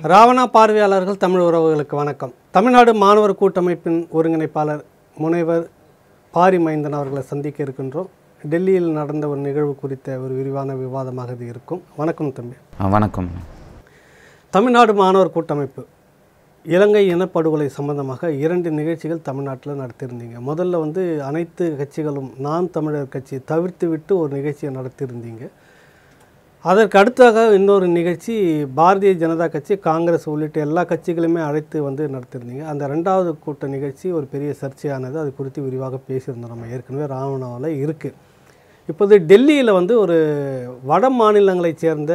ராவணா பார்வையாளர்கள் தமிழ் உறவுகளுக்கு வணக்கம் தமிழ்நாடு மாணவர் கூட்டமைப்பின் ஒருங்கிணைப்பாளர் முனைவர் பாரி மைந்தன் அவர்களை சந்திக்க இருக்கின்றோம் டெல்லியில் நடந்த ஒரு நிகழ்வு குறித்த ஒரு விரிவான விவாதமாக இது இருக்கும் வணக்கம் தம்பி ஆ, வணக்கம் தமிழ்நாடு மாணவர் கூட்டமைப்பு இலங்கை இனப்படுகொலை சம்பந்தமாக இரண்டு நிகழ்ச்சிகள் தமிழ்நாட்டில் நடத்தியிருந்தீங்க முதல்ல வந்து அனைத்து கட்சிகளும் நாம் தமிழர் கட்சியை தவிர்த்து விட்டு ஒரு நிகழ்ச்சியை நடத்தியிருந்தீங்க அதற்கு அடுத்தாக இன்னொரு நிகழ்ச்சி பாரதிய ஜனதா கட்சி காங்கிரஸ் உள்ளிட்ட எல்லா கட்சிகளுமே அழைத்து வந்து நடத்தியிருந்தீங்க அந்த ரெண்டாவது கூட்ட நிகழ்ச்சி ஒரு பெரிய சர்ச்சையானது அது குறித்து விரிவாக பேசியிருந்தோம் நம்ம ஏற்கனவே ராவணாவில் இருக்குது இப்போது டெல்லியில் வந்து ஒரு வட மாநிலங்களைச் சேர்ந்த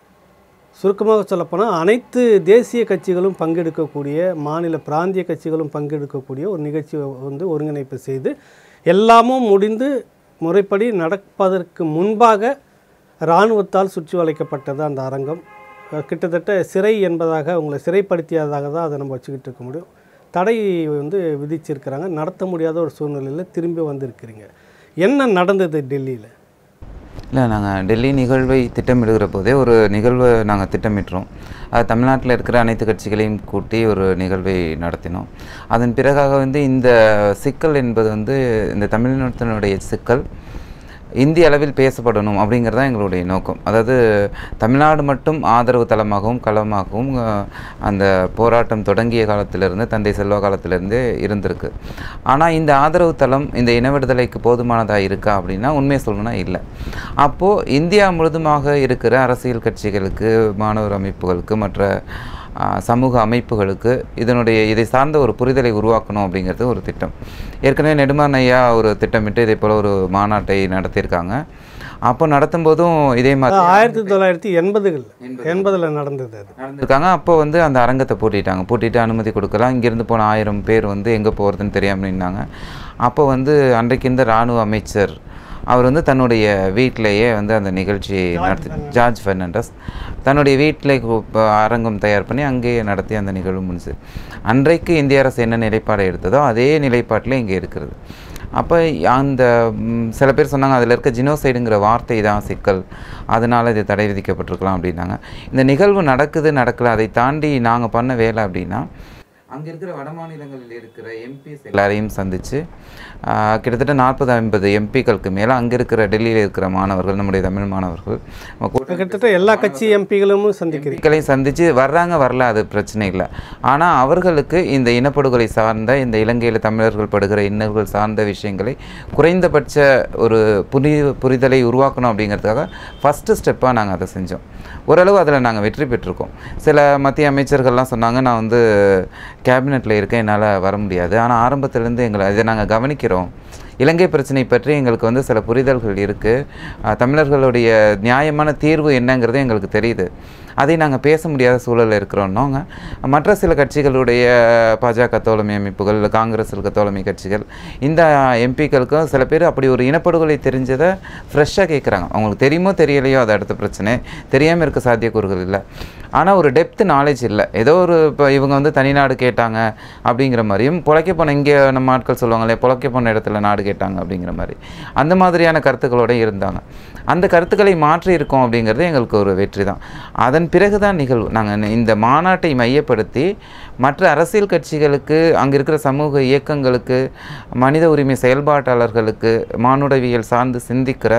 சுருக்கமாக சொல்லப்போனால் அனைத்து தேசிய கட்சிகளும் பங்கெடுக்கக்கூடிய மாநில பிராந்திய கட்சிகளும் பங்கெடுக்கக்கூடிய ஒரு நிகழ்ச்சி வந்து ஒருங்கிணைப்பு செய்து எல்லாமும் முடிந்து முறைப்படி நடப்பதற்கு முன்பாக இராணுவத்தால் சுற்றி வளைக்கப்பட்டது அந்த அரங்கம் அஹ் கிட்டத்தட்ட சிறை என்பதாக உங்களை சிறைப்படுத்தியதாக தான் அதை நம்ம வச்சுக்கிட்டு இருக்க முடியும் தடை வந்து விதிச்சிருக்கிறாங்க நடத்த முடியாத ஒரு சூழ்நிலையில் திரும்பி வந்திருக்கிறீங்க என்ன நடந்தது டெல்லியில் இல்லை நாங்கள் டெல்லி நிகழ்வை திட்டமிடுகிற போதே ஒரு நிகழ்வை நாங்கள் திட்டமிட்டுறோம் அது தமிழ்நாட்டில் இருக்கிற அனைத்து கட்சிகளையும் கூட்டி ஒரு நிகழ்வை நடத்தினோம் அதன் பிறகாக வந்து இந்த சிக்கல் என்பது வந்து இந்த தமிழினத்தினுடைய சிக்கல் இந்திய அளவில் பேசப்படணும் அப்படிங்கிறது தான் எங்களுடைய நோக்கம் அதாவது தமிழ்நாடு மட்டும் ஆதரவு தளமாகவும் களமாகவும் அஹ், அந்த போராட்டம் தொடங்கிய காலத்திலிருந்து தந்தை செல்வா காலத்திலிருந்தே இருந்திருக்கு ஆனால் இந்த ஆதரவு தளம் இந்த இன விடுதலைக்கு போதுமானதாக இருக்கா அப்படின்னா உண்மையை சொல்லணும்னா இல்லை அப்போது இந்தியா முழுதுமாக இருக்கிற அரசியல் கட்சிகளுக்கு மாணவர் அமைப்புகளுக்கு மற்ற ஆ, சமூக அமைப்புகளுக்கு இதனுடைய இதை சார்ந்த ஒரு புரிதலை உருவாக்கணும் அப்படிங்கிறது ஒரு திட்டம் ஏற்கனவே நெடுமாறன் ஐயா ஒரு திட்டமிட்டு இதே போல் ஒரு மாநாட்டை நடத்தியிருக்காங்க அப்போ நடத்தும் போதும் இதே மாதிரி ஆயிரத்தி தொள்ளாயிரத்தி எண்பதுகள் எண்பதில் நடந்தது அது நடந்திருக்காங்க அப்போ வந்து அந்த அரங்கத்தை பூட்டிட்டாங்க பூட்டிட்டு அனுமதி கொடுக்கலாம் இங்கேருந்து போன ஆயிரம் பேர் வந்து எங்கே போகிறதுன்னு தெரியாமல் நின்னாங்க அப்போ வந்து அன்றைக்கு இருந்த இராணுவ அமைச்சர் அவர் வந்து தன்னுடைய வீட்டிலேயே வந்து அந்த நிகழ்ச்சியை நடத்தி ஜார்ஜ் பெர்னாண்டஸ் தன்னுடைய வீட்டில் அரங்கம் தயார் பண்ணி அங்கேயே நடத்தி அந்த நிகழ்வு முடிஞ்சு அன்றைக்கு இந்திய அரசு என்ன நிலைப்பாடை எடுத்ததோ அதே நிலைப்பாட்டில் இங்கே இருக்கிறது அப்போ அந்த ம், சில பேர் சொன்னாங்க அதில் இருக்க ஜினோசைடுங்கிற வார்த்தை தான் சிக்கல் அதனால் இது தடை விதிக்கப்பட்டிருக்கலாம் அப்படின்னாங்க இந்த நிகழ்வு நடக்குது நடக்கல அதை தாண்டி நாங்கள் பண்ண வேலை அப்படின்னா அங்கே இருக்கிற வட மாநிலங்களில் இருக்கிற எம்பிஸ் எல்லாரையும் சந்தித்து கிட்டத்தட்ட நாற்பது ஐம்பது எம்பிக்களுக்கு மேலே அங்கே இருக்கிற டெல்லியில் இருக்கிற மாணவர்கள் நம்முடைய தமிழ் மாணவர்கள் நம்ம கூட்டணி கிட்டத்தட்ட எல்லா கட்சி எம்பிகளும் சந்திக்கிறீங்க எம்பிக்களையும் சந்தித்து வர்றாங்க வரல அது பிரச்சனை இல்லை ஆனால் அவர்களுக்கு இந்த இனப்படுகொலை சார்ந்த இந்த இலங்கையில் தமிழர்கள் படுகிற இன்னல்கள் சார்ந்த விஷயங்களை குறைந்தபட்ச ஒரு புரி புரிதலை உருவாக்கணும் அப்படிங்கிறதுக்காக ஃபஸ்ட்டு ஸ்டெப்பாக நாங்கள் அதை செஞ்சோம் ஓரளவு அதில் நாங்கள் வெற்றி பெற்றிருக்கோம் சில மத்திய அமைச்சர்கள்லாம் சொன்னாங்க நான் வந்து கேபினெட்டில் இருக்கேன் என்னால் வர முடியாது ஆனால் ஆரம்பத்திலேருந்து எங்களை இதை நாங்கள் கவனிக்கிறோம் இலங்கை பிரச்சனை பற்றி எங்களுக்கு வந்து சில புரிதல்கள் இருக்குது தமிழர்களுடைய நியாயமான தீர்வு என்னங்கிறது எங்களுக்கு தெரியுது அதை நாங்கள் பேச முடியாத சூழலில் இருக்கிறோன்னோங்க மற்ற சில கட்சிகளுடைய பாஜக தோழமை அமைப்புகள் இல்லை காங்கிரஸ் இருக்க தோழமை கட்சிகள் இந்த எம்பிக்களுக்கும் சில பேர் அப்படி ஒரு இனப்படுகொலை தெரிஞ்சதை ஃப்ரெஷ்ஷாக கேட்குறாங்க அவங்களுக்கு தெரியுமோ தெரியலையோ அது அடுத்த பிரச்சனை தெரியாமல் இருக்க சாத்தியக்கூறுகள் இல்லை ஆனால் ஒரு டெப்த் நாலேஜ் இல்லை ஏதோ ஒரு இப்போ இவங்க வந்து தனிநாடு கேட்டாங்க அப்படிங்கிற மாதிரியும் பொழைக்க போன இங்கே நம்ம ஆட்கள் சொல்லுவாங்களே பொழைக்க போன இடத்துல நாடு கேட்டாங்க அப்படிங்கிற மாதிரி அந்த மாதிரியான கருத்துக்களோட இருந்தாங்க அந்த கருத்துக்களை மாற்றி இருக்கோம் அப்படிங்கிறது எங்களுக்கு ஒரு வெற்றி தான் அதன் பிறகு தான் நிகழ்வு நாங்கள் இந்த மாநாட்டை மையப்படுத்தி மற்ற அரசியல் கட்சிகளுக்கு அங்கே இருக்கிற சமூக இயக்கங்களுக்கு மனித உரிமை செயல்பாட்டாளர்களுக்கு மானுடவியல் சார்ந்து சிந்திக்கிற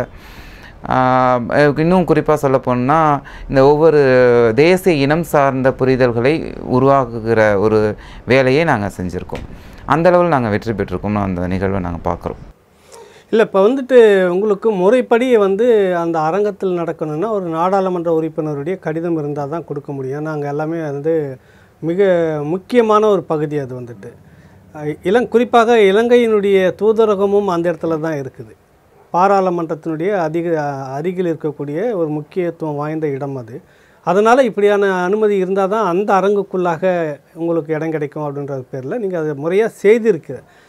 ஆஹ் இன்னும் குறிப்பாக சொல்ல போனால் இந்த ஒவ்வொரு தேசிய இனம் சார்ந்த புரிதல்களை உருவாக்குகிற ஒரு வேலையை நாங்கள் செஞ்சுருக்கோம் அந்த அளவில் நாங்கள் வெற்றி பெற்றிருக்கோம்னு அந்த நிகழ்வை நாங்கள் பார்க்குறோம் இல்லை இப்போ வந்துட்டு உங்களுக்கு முறைப்படி வந்து அந்த அரங்கத்தில் நடக்கணும்னா ஒரு நாடாளுமன்ற உறுப்பினருடைய கடிதம் இருந்தால் தான் கொடுக்க முடியும் நாங்கள் எல்லாமே வந்து மிக முக்கியமான ஒரு பகுதி அது வந்துட்டு அஹ் இளங் குறிப்பாக இலங்கையினுடைய தூதரகமும் அந்த இடத்துல தான் இருக்குது பாராளுமன்றத்தினுடைய அதிக அருகில் இருக்கக்கூடிய ஒரு முக்கியத்துவம் வாய்ந்த இடம் அது அதனால் இப்படியான அனுமதி இருந்தால் தான் அந்த அரங்குக்குள்ளாக உங்களுக்கு இடம் கிடைக்கும் அப்படின்ற பேரில் நீங்கள் அதை முறையாக செய்திருக்கிற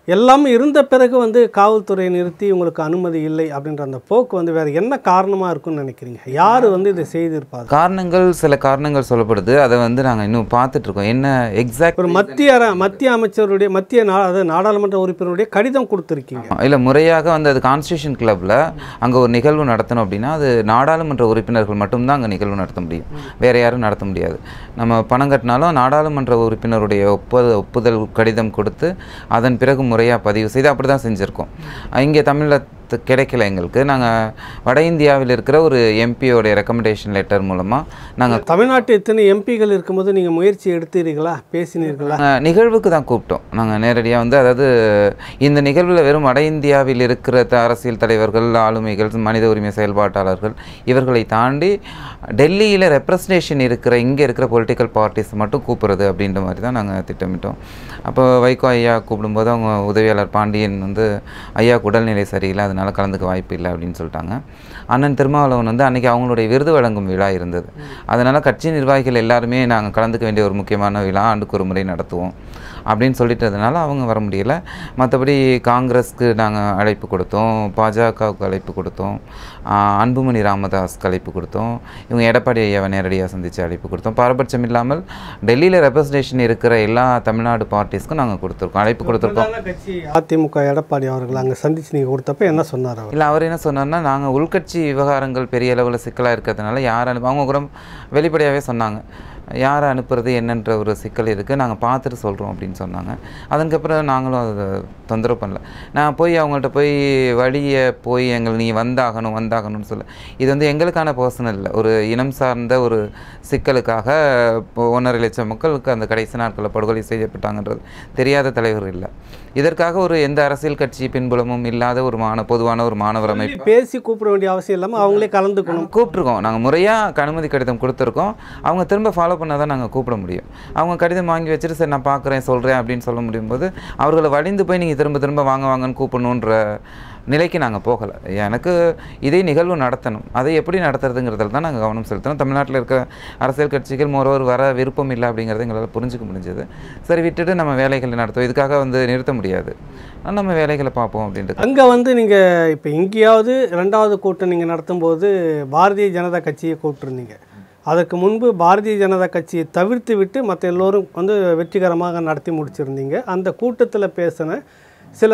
எல்லாமே இருந்த பிறகு வந்து காவல்துறையை நிறுத்தி உங்களுக்கு அனுமதி இல்லை அப்படின்ற அந்த போக்கு வந்து வேறு என்ன காரணமாக இருக்கும்னு நினைக்கிறீங்க யார் வந்து இதை செய்திருப்பாங்க காரணங்கள் சில காரணங்கள் சொல்லப்படுது அதை வந்து நாங்கள் இன்னும் பார்த்துட்டு இருக்கோம் என்ன எக்ஸாக்ட் ஒரு மத்திய அர மத்திய அமைச்சருடைய மத்திய நா அதாவது நாடாளுமன்ற உறுப்பினருடைய கடிதம் கொடுத்துருக்கீங்க இல்லை முறையாக வந்து அது கான்ஸ்டியூஷன் கிளப்பில் அங்கே ஒரு நிகழ்வு நடத்தணும் அப்படின்னா அது நாடாளுமன்ற உறுப்பினர்கள் மட்டும்தான் அங்கே நிகழ்வு நடத்த முடியும் வேறு யாரும் நடத்த முடியாது நம்ம பணம் கட்டினாலும் நாடாளுமன்ற உறுப்பினருடைய ஒப்புதல் ஒப்புதல் கடிதம் கொடுத்து அதன் பிறகு முறையாக பதிவு செய்து அப்படி தான் செஞ்சுருக்கோம் இங்கே தமிழில் த- கிடைக்கல எங்களுக்கு நாங்கள் வட இந்தியாவில் இருக்கிற ஒரு எம்பியோடைய ரெக்கமெண்டேஷன் லெட்டர் மூலமாக நாங்கள் தமிழ்நாட்டு இத்தனை எம்பிகள் இருக்கும்போது நீங்கள் முயற்சி எடுத்தீர்களா பேசினீர்களா நாங்கள் நிகழ்வுக்கு தான் கூப்பிட்டோம் நாங்கள் நேரடியாக வந்து அதாவது இந்த நிகழ்வில் வெறும் வட இந்தியாவில் இருக்கிற த- அரசியல் தலைவர்கள் ஆளுமைகள் மனித உரிமை செயல்பாட்டாளர்கள் இவர்களை தாண்டி டெல்லியில் ரெப்ரசன்டேஷன் இருக்கிற இங்கே இருக்கிற பொலிட்டிக்கல் பார்ட்டிஸ் மட்டும் கூப்பிடுறது அப்படின்ற மாதிரி தான் நாங்கள் திட்டமிட்டோம் அப்போ வைகோ ஐயா கூப்பிடும்போது அவங்க உதவியாளர் பாண்டியன் வந்து ஐயாவுக்கு உடல்நிலை சரியில்லை அதனால கலந்துக்க வாய்ப்பு இல்லை அப்படின்னு சொல்லிட்டாங்க அண்ணன் திருமாவளவன் வந்து அன்றைக்கி அவங்களுடைய விருது வழங்கும் விழா இருந்தது அதனால் கட்சி நிர்வாகிகள் எல்லாருமே நாங்கள் கலந்துக்க வேண்டிய ஒரு முக்கியமான விழா ஆண்டுக்கு ஒரு முறை நடத்துவோம் அப்படின்னு சொல்லிட்டதுனால அவங்க வர முடியல மற்றபடி காங்கிரஸ்க்கு நாங்கள் அழைப்பு கொடுத்தோம் பாஜகவுக்கு அழைப்பு கொடுத்தோம் ஆஹ் அன்புமணி ராமதாஸ்க்கு அழைப்பு கொடுத்தோம் இவங்க எடப்பாடி ஐயாவை நேரடியாக சந்தித்து அழைப்பு கொடுத்தோம் பாரபட்சம் இல்லாமல் டெல்லியில் ரெப்ரசன்டேஷன் இருக்கிற எல்லா தமிழ்நாடு பார்ட்டிஸ்க்கும் நாங்கள் கொடுத்துருக்கோம் அழைப்பு கொடுத்துருக்கோம் கட்சி அதிமுக எடப்பாடி அவர்கள் அங்கே சந்திச்சு நீங்கள் கொடுத்தப்ப என்ன சொன்னார் அவர் இல்லை அவர் என்ன சொன்னார்னா நாங்கள் உள்கட்சி விவகாரங்கள் பெரிய அளவில் சிக்கலாக இருக்கிறதுனால யார் அனுப்ப அவங்க கூட வெளிப்படையாகவே சொன்னாங்க யாரை அனுப்புறது என்னன்ற ஒரு சிக்கல் இருக்குது நாங்கள் பார்த்துட்டு சொல்கிறோம் அப்படின்னு சொன்னாங்க அதுக்கப்புறம் நாங்களும் அதை தொந்தரவு பண்ணல நான் போய் அவங்கள்ட்ட போய் வழியை போய் எங்கள் நீ வந்தாகணும் வந்தாகணும்னு சொல்ல இது வந்து எங்களுக்கான பர்சனல் இல்லை ஒரு இனம் சார்ந்த ஒரு சிக்கலுக்காக இப்போ ஒன்றரை லட்சம் மக்களுக்கு அந்த கடைசி நாட்களில் படுகொலை செய்யப்பட்டாங்கன்றது தெரியாத தலைவர் இல்லை இதற்காக ஒரு எந்த அரசியல் கட்சி பின்புலமும் இல்லாத ஒரு மான பொதுவான ஒரு மாணவர் அமைப்பு பேசி கூப்பிட வேண்டிய அவசியம் இல்லாமல் அவங்களே கலந்துக்கணும் கூப்பிட்ருக்கோம் நாங்கள் முறையாக அனுமதி கடிதம் கொடுத்துருக்கோம் அவங்க திரும்ப ஃபாலோ பண்ணால் தான் நாங்கள் கூப்பிட முடியும் அவங்க கடிதம் வாங்கி வச்சுட்டு சரி நான் பார்க்குறேன் சொல்கிறேன் அப்படின்னு சொல்ல முடியும் போது அவர்களை வழிந்து போய் நீங்கள் திரும்ப திரும்ப வாங்க வாங்கன்னு கூப்பிடணுன்ற நிலைக்கு நாங்கள் போகலை எனக்கு இதே நிகழ்வு நடத்தணும் அதை எப்படி நடத்துறதுங்கிறதுல தான் நாங்கள் கவனம் செலுத்தணும் தமிழ்நாட்டில் இருக்க அரசியல் கட்சிகள் மோரோவர் வர விருப்பம் இல்லை அப்படிங்கிறத எங்களால் புரிஞ்சுக்க முடிஞ்சது சரி விட்டுட்டு நம்ம வேலைகளை நடத்துவோம் இதுக்காக வந்து நிறுத்த முடியாது ஆனா நம்ம வேலைகளை பார்ப்போம் அப்படின்ட்டு அங்கே வந்து நீங்கள் இப்போ எங்கேயாவது ரெண்டாவது கூட்டம் நீங்கள் நடத்தும்போது பாரதிய ஜனதா கட்சியை கூப்பிட்டுருந்தீங்க அதற்கு முன்பு பாரதிய ஜனதா கட்சியை தவிர்த்து விட்டு மற்ற எல்லோரும் வந்து வெற்றிகரமாக நடத்தி முடிச்சிருந்தீங்க அந்த கூட்டத்தில் பேசின சில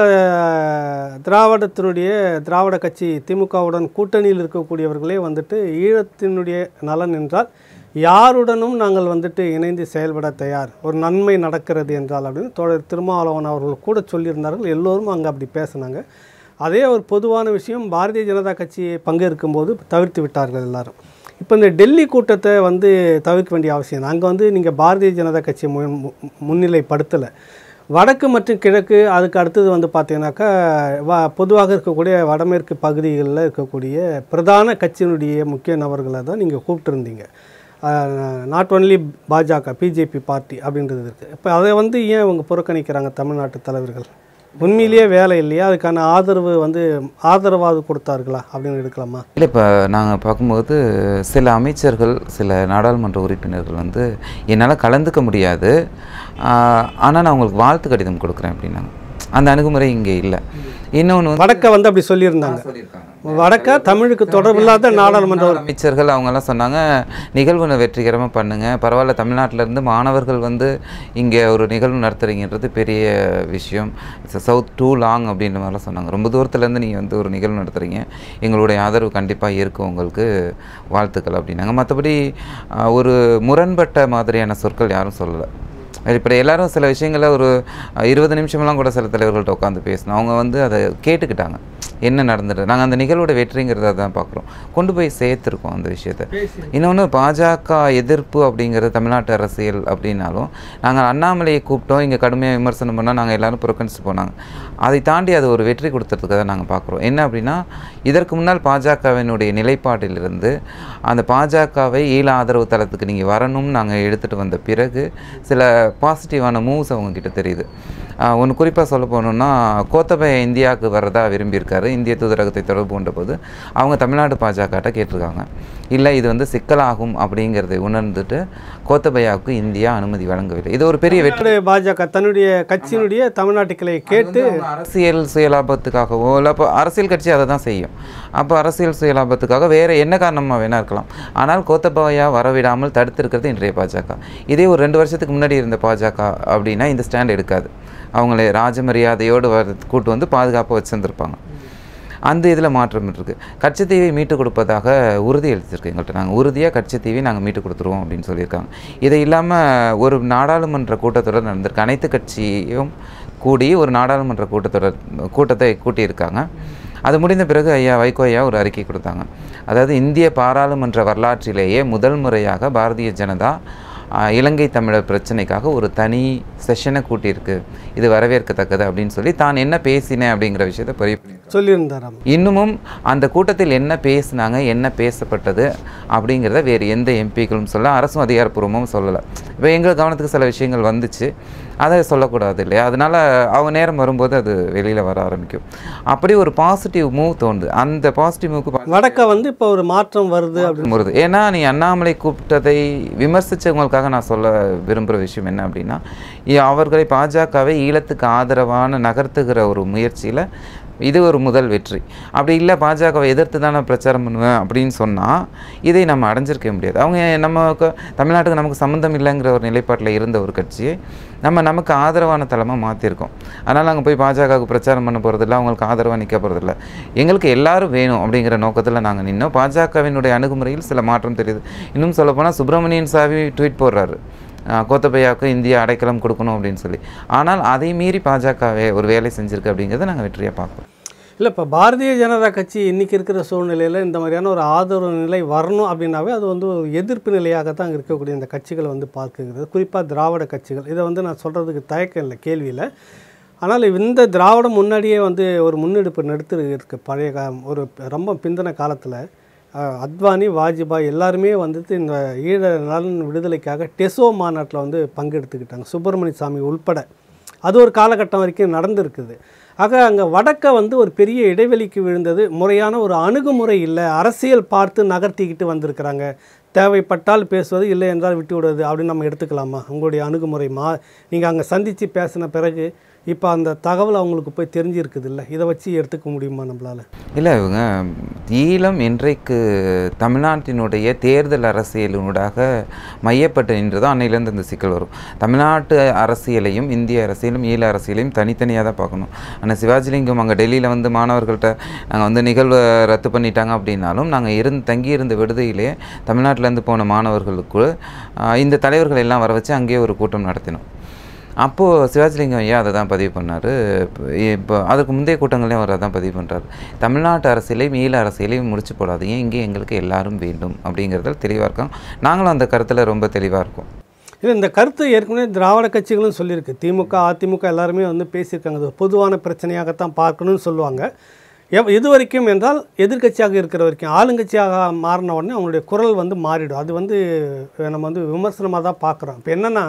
திராவிடத்தினுடைய திராவிட கட்சி திமுகவுடன் கூட்டணியில் இருக்கக்கூடியவர்களே வந்துட்டு ஈழத்தினுடைய நலன் என்றால் யாருடனும் நாங்கள் வந்துட்டு இணைந்து செயல்பட தயார் ஒரு நன்மை நடக்கிறது என்றால் அப்படின்னு தோழர் திருமாவளவன் அவர்கள் கூட சொல்லியிருந்தார்கள் எல்லோரும் அங்கே அப்படி பேசினாங்க அதே ஒரு பொதுவான விஷயம் பாரதிய ஜனதா கட்சியை பங்கேற்கும் போது தவிர்த்து விட்டார்கள் எல்லாரும் இப்போ இந்த டெல்லி கூட்டத்தை வந்து தவிர்க்க வேண்டிய அவசியம் அங்கே வந்து நீங்கள் பாரதிய ஜனதா கட்சியை மு- மு- முன்னிலைப்படுத்தலை வடக்கு மற்றும் கிழக்கு அதுக்கு அடுத்தது வந்து பார்த்தீங்கன்னாக்கா வ பொதுவாக இருக்கக்கூடிய வடமேற்கு பகுதிகளில் இருக்கக்கூடிய பிரதான கட்சியினுடைய முக்கிய நபர்களை தான் நீங்கள் கூப்பிட்டுருந்தீங்க not only Bajaka BJP party அப்படின்றது இருக்குது இப்போ அதை வந்து ஏன் அவங்க புறக்கணிக்கிறாங்க தமிழ்நாட்டு தலைவர்கள் உண்மையிலேயே வேலை இல்லையா அதுக்கான ஆதரவு வந்து ஆதரவாது கொடுத்தார்களா அப்படின்னு எடுக்கலாமா இல்லை இப்போ நாங்கள் பார்க்கும்போது சில அமைச்சர்கள் சில நாடாளுமன்ற உறுப்பினர்கள் வந்து என்னால் கலந்துக்க முடியாது ஆனால் நான் உங்களுக்கு வாழ்த்து கடிதம் கொடுக்குறேன் அப்படின்னாங்க அந்த அணுகுமுறை இங்கே இல்லை இன்னொன்று வந்து வடக்க வந்து அப்படி சொல்லியிருந்தாங்க வடக்க தமிழுக்கு தொடர்பில்லாத நாடாளுமன்ற உறுப்பினர். அமைச்சர்கள் அவங்கெல்லாம் சொன்னாங்க நிகழ்வு வெற்றிகரமாக பண்ணுங்க பரவாயில்ல தமிழ்நாட்டுல இருந்து மாணவர்கள் வந்து இங்கே ஒரு நிகழ்வு நடத்துறீங்கன்றது பெரிய விஷயம் சவுத் டூ லாங் அப்படின்ற மாதிரிலாம் சொன்னாங்க ரொம்ப தூரத்துலேருந்து நீங்கள் வந்து ஒரு நிகழ்வு நடத்துறீங்க எங்களுடைய ஆதரவு கண்டிப்பாக இருக்கும் உங்களுக்கு வாழ்த்துக்கள் அப்படின்னாங்க மற்றபடி ஆஹ், ஒரு முரண்பட்ட மாதிரியான சொற்கள் யாரும் சொல்லலை இப்போ எல்லாரும் சில விஷயங்களை ஒரு அஹ், இருபது நிமிஷமெல்லாம் கூட சில தலைவர்கள்ட்ட உட்காந்து பேசணும் அவங்க வந்து அதை கேட்டுக்கிட்டாங்க என்ன நடந்துட்டு நாங்கள் அந்த நிகழ்வோட வெற்றிங்கிறத தான் பார்க்குறோம் கொண்டு போய் சேர்த்துருக்கோம் அந்த விஷயத்தை இன்னொன்று பாஜக எதிர்ப்பு அப்படிங்கிறது தமிழ்நாட்டு அரசியல் அப்படின்னாலும் நாங்கள் அண்ணாமலையை கூப்பிட்டோம் இங்கே கடுமையாக விமர்சனம் பண்ணால் நாங்கள் எல்லாரும் புறக்கணிச்சு போனாங்க அதை தாண்டி அது ஒரு வெற்றி கொடுத்ததுக்கு தான் நாங்கள் பார்க்குறோம் என்ன அப்படின்னா இதற்கு முன்னால் பாஜகவினுடைய நிலைப்பாட்டிலிருந்து அந்த பாஜகவை ஈழ ஆதரவு தளத்துக்கு நீங்கள் வரணும்னு நாங்கள் எடுத்துகிட்டு வந்த பிறகு சில பாசிட்டிவான மூவ்ஸ் அவங்கக்கிட்ட தெரியுது ஒன்று குறிப்பாக சொல்ல போகணுன்னா கோத்தபய இந்தியாவுக்கு வரதா விரும்பியிருக்காரு இந்திய தூதரகத்தை தொடர்பு கொண்ட போது அவங்க தமிழ்நாடு பாஜகட்ட கேட்டிருக்காங்க இல்லை இது வந்து சிக்கலாகும் அப்படிங்கிறதை உணர்ந்துட்டு கோத்தபயாவுக்கு இந்தியா அனுமதி வழங்கவில்லை இது ஒரு பெரிய வெற்றி தமிழ்நாடு பாஜக தன்னுடைய கட்சியினுடைய தமிழ்நாட்டு கிளையை கேட்டு அவங்க அரசியல் சுயலாபத்துக்காகவோ இல்லை அப்போ அரசியல் கட்சி அதை தான் செய்யும் அப்போ அரசியல் சுயலாபத்துக்காக வேறு என்ன காரணமாக வேணா இருக்கலாம் ஆனால் கோத்தபாயா வரவிடாமல் தடுத்திருக்கிறது இன்றைய பாஜக இதே ஒரு ரெண்டு வருஷத்துக்கு முன்னாடி இருந்த பாஜக அப்படின்னா இந்த ஸ்டாண்ட் எடுக்காது அவங்களே ராஜமரியாதையோடு வர கூட்டு வந்து பாதுகாப்பாக வச்சுருந்துருப்பாங்க அந்த இதில் மாற்றம் இருக்குது கட்சித்தீவை மீட்டு கொடுப்பதாக உறுதி அளிச்சிருக்கு எங்கள்கிட்ட நாங்கள் உறுதியாக கட்சித்தீவை நாங்கள் மீட்டு கொடுத்துருவோம் அப்படின்னு சொல்லியிருக்காங்க இது இல்லாமல் ஒரு நாடாளுமன்ற கூட்டத்தொடர் நடந்திருக்கு அனைத்து கட்சியும் கூடி ஒரு நாடாளுமன்ற கூட்டத்தொடர் கூட்டத்தை கூட்டியிருக்காங்க அது முடிந்த பிறகு ஐயா வைகோ ஐயா ஒரு அறிக்கை கொடுத்தாங்க அதாவது இந்திய பாராளுமன்ற வரலாற்றிலேயே முதல் முறையாக பாரதிய ஜனதா ஆஹ், இலங்கை தமிழர் பிரச்சனைக்காக ஒரு தனி செஷனை கூட்டியிருக்கு இது வரவேற்கத்தக்கது அப்படின்னு சொல்லி தான் என்ன பேசினேன் அப்படிங்கிற விஷயத்தை பதிவு பண்ணியிருக்காங்க சொல்லியிருந்தாராம் இன்னமும் அந்த கூட்டத்தில் என்ன பேசினாங்க என்ன பேசப்பட்டது அப்படிங்கிறத வேறு எந்த எம்பிக்களும் சொல்ல அரசும் அதிகாரப்பூர்வமும் சொல்லலை இப்போ எங்கள் கவனத்துக்கு சில விஷயங்கள் வந்துச்சு அதை சொல்லக்கூடாது இல்லையா அதனால் அவங்க நேரம் வரும்போது அது வெளியில் வர ஆரம்பிக்கும் அப்படி ஒரு பாசிட்டிவ் மூவ் தோணுது அந்த பாசிட்டிவ் மூவுக்கு வடக்க வந்து இப்போ ஒரு மாற்றம் வருது அப்படின்னு வருது ஏன்னா நீ அண்ணாமலை கூப்பிட்டதை விமர்சித்தவங்களுக்காக நான் சொல்ல விரும்புகிற விஷயம் என்ன அப்படின்னா இ- அவர்களை பாஜகவை ஈழத்துக்கு ஆதரவான நகர்த்துகிற ஒரு முயற்சியில் இது ஒரு முதல் வெற்றி அப்படி இல்லை பாஜகவை எதிர்த்து தான் நான் பிரச்சாரம் பண்ணுவேன் அப்படின்னு சொன்னால் இதை நம்ம அடைஞ்சிருக்க முடியாது அவங்க நமக்கு தமிழ்நாட்டுக்கு நமக்கு சம்மந்தம் இல்லைங்கிற ஒரு நிலைப்பாட்டில் இருந்த ஒரு கட்சியை நம்ம நமக்கு ஆதரவான தளமாக மாற்றிருக்கோம் அதனால் நாங்கள் போய் பாஜகவுக்கு பிரச்சாரம் பண்ண போகிறதில்ல அவங்களுக்கு ஆதரவாக நிற்க போகிறதில்ல எங்களுக்கு எல்லாரும் வேணும் அப்படிங்கிற நோக்கத்தில் நாங்கள் நின்னோம் பாஜகவினுடைய அணுகுமுறையில் சில மாற்றம் தெரியுது இன்னும் சொல்லப்போனால் சுப்பிரமணியன் சாமி ட்வீட் போடுறாரு ஆஹ் கோத்தபயாவுக்கு இந்தியா அடைக்கலம் கொடுக்கணும் அப்படின்னு சொல்லி ஆனால் அதை மீறி பாஜகவே ஒரு வேலை செஞ்சிருக்கு அப்படிங்கிறத நாங்கள் வெற்றியாக பார்க்குறோம் இல்லை இப்போ பாரதிய ஜனதா கட்சி இன்னைக்கு இருக்கிற சூழ்நிலையில் இந்த மாதிரியான ஒரு ஆதரவு நிலை வரணும் அப்படின்னாவே அது வந்து ஒரு எதிர்ப்பு நிலையாக தான் இருக்கக்கூடிய இந்த கட்சிகளை வந்து பார்க்குகிறது குறிப்பாக திராவிட கட்சிகள் இதை வந்து நான் சொல்கிறதுக்கு தயக்கம் இல்லை கேள்வியில் ஆனால் இந்த திராவிடம் முன்னாடியே வந்து ஒரு முன்னெடுப்பு நடத்து இருக்கு பழைய கா ஒரு ரொம்ப பிந்தின காலத்தில் அத்வானி வாஜ்பாய் எல்லாருமே வந்துட்டு இந்த ஈழ நலன் விடுதலைக்காக டெசோ மாநாட்டில் வந்து பங்கெடுத்துக்கிட்டாங்க சுப்பிரமணிய சாமி உள்பட அது ஒரு காலகட்டம் வரைக்கும் நடந்திருக்குது ஆக அங்கே வடக்க வந்து ஒரு பெரிய இடைவெளிக்கு விழுந்தது முறையான ஒரு அணுகுமுறை இல்லை அரசியல் பார்த்து நகர்த்திக்கிட்டு வந்திருக்கிறாங்க தேவைப்பட்டால் பேசுவது இல்லை என்றால் விட்டு விடுவது அப்படின்னு நம்ம எடுத்துக்கலாமா உங்களுடைய அணுகுமுறை மா நீங்கள் அங்கே சந்தித்து பேசின பிறகு இப்போ அந்த தகவல் அவங்களுக்கு போய் தெரிஞ்சிருக்குது இல்லை இதை வச்சு எடுத்துக்க முடியுமா நம்மளால் இல்லை இவங்க ஈழம் இன்றைக்கு தமிழ்நாட்டினுடைய தேர்தல் அரசியலினூடாக மையப்பட்டு நின்றதோ அன்னையிலேருந்து இந்த சிக்கல் வரும் தமிழ்நாட்டு அரசியலையும் இந்திய அரசியலும் ஈழ அரசியலையும் தனித்தனியாக தான் பார்க்கணும் ஆனால் சிவாஜிலிங்கம் அங்கே டெல்லியில் வந்து மாணவர்கள்ட்ட நாங்கள் வந்து நிகழ்வை ரத்து பண்ணிட்டாங்க அப்படின்னாலும் நாங்கள் இருந்து தங்கியிருந்த விடுதியிலே தமிழ்நாட்டிலேருந்து போன மாணவர்களுக்கு ஆஹ், இந்த தலைவர்கள் எல்லாம் வர வச்சு அங்கேயே ஒரு கூட்டம் நடத்தினோம் அப்போது சிவாஜிலிங்கம் ஐயா அதை தான் பதிவு பண்ணார் இப்போ அதுக்கு முந்தைய கூட்டங்களையும் அவர் அதான் பதிவு பண்ணுறாரு தமிழ்நாட்டு அரசியலையும் ஈழ அரசியலையும் முடிச்சு போடாதீங்க இங்கே எங்களுக்கு எல்லாரும் வேண்டும் அப்படிங்கிறதுல தெளிவாக இருக்கோம் நாங்களும் அந்த கருத்தில் ரொம்ப தெளிவாக இருக்கோம் இல்லை இந்த கருத்து ஏற்கனவே திராவிட கட்சிகளும் சொல்லியிருக்கு திமுக அதிமுக எல்லாருமே வந்து பேசியிருக்காங்க இது பொதுவான பிரச்சனையாகத்தான் பார்க்கணும்னு சொல்லுவாங்க எவ் இது வரைக்கும் என்றால் எதிர்க்கட்சியாக இருக்கிற வரைக்கும் ஆளுங்கட்சியாக மாறின உடனே அவங்களுடைய குரல் வந்து மாறிடும் அது வந்து நம்ம வந்து விமர்சனமாக தான் பார்க்குறோம் இப்போ என்னென்னா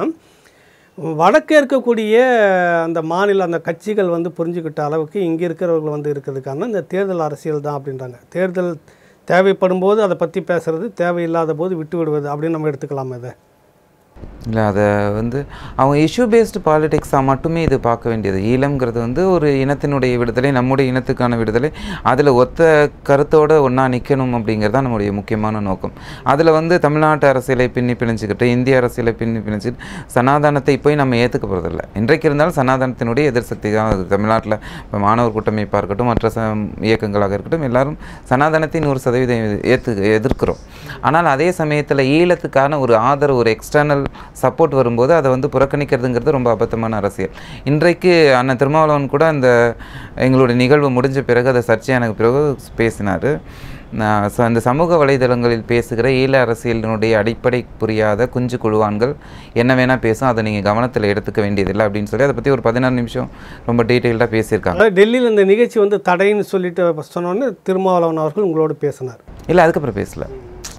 வடக்கே இருக்கக்கூடிய அந்த மாநில அந்த கட்சிகள் வந்து புரிஞ்சுக்கிட்ட அளவுக்கு இங்கே இருக்கிறவர்கள் வந்து இருக்கிறதுக்கான இந்த தேர்தல் அரசியல் தான் அப்படின்றாங்க தேர்தல் தேவைப்படும் போது அதை பற்றி பேசுறது தேவையில்லாத போது விட்டு விடுவது அப்படின்னு நம்ம எடுத்துக்கலாமா இதை இல்லை அதை வந்து அவங்க இஷ்யூ பேஸ்டு பாலிடிக்ஸாக மட்டுமே இது பார்க்க வேண்டியது ஈழம்ங்கிறது வந்து ஒரு இனத்தினுடைய விடுதலை நம்முடைய இனத்துக்கான விடுதலை அதில் ஒத்த கருத்தோடு ஒன்றா நிற்கணும் அப்படிங்கிறது தான் நம்முடைய முக்கியமான நோக்கம் அதில் வந்து தமிழ்நாட்டு அரசியலை பின்னி பிணைஞ்சிக்கிட்டு இந்திய அரசியலை பின்னி பிணைச்சிட்டு சனாதனத்தை போய் நம்ம ஏற்றுக்க போகிறதில்ல இன்றைக்கு இருந்தாலும் சனாதனத்தினுடைய எதிர்சக்தி தான் அது தமிழ்நாட்டில் இப்போ மாணவர் கூட்டமைப்பாக இருக்கட்டும் மற்ற ச இயக்கங்களாக இருக்கட்டும் எல்லாரும் சனாதனத்தை நூறு சதவீதம் ஏற்று எதிர்க்கிறோம் ஆனால் அதே சமயத்தில் ஈழத்துக்கான ஒரு ஆதரவு ஒரு எக்ஸ்டர்னல் சப்போர்ட் வரும்போது அதை வந்து புறக்கணிக்கிறதுங்கிறது ரொம்ப அபத்தமான அரசியல் இன்றைக்கு அண்ணன் திருமாவளவன் கூட அந்த எங்களுடைய நிகழ்வு முடிஞ்ச பிறகு அதை சர்ச்சையான பிறகு பேசினார் ஸோ அந்த சமூக வலைதளங்களில் பேசுகிற ஈழ அரசியலினுடைய அடிப்படை புரியாத குஞ்சு குழுவான்கள் என்ன வேணால் பேசும் அதை நீங்கள் கவனத்தில் எடுத்துக்க வேண்டியதில்லை அப்படின்னு சொல்லி அதை பற்றி ஒரு பதினாறு நிமிஷம் ரொம்ப டீட்டெயில்டாக பேசியிருக்காங்க அதாவது டெல்லியில் இந்த நிகழ்ச்சி வந்து தடைன்னு சொல்லிட்டு சொன்னோன்னே திருமாவளவன் அவர்கள் உங்களோட பேசினார் இல்லை அதுக்கப்புறம் பேசல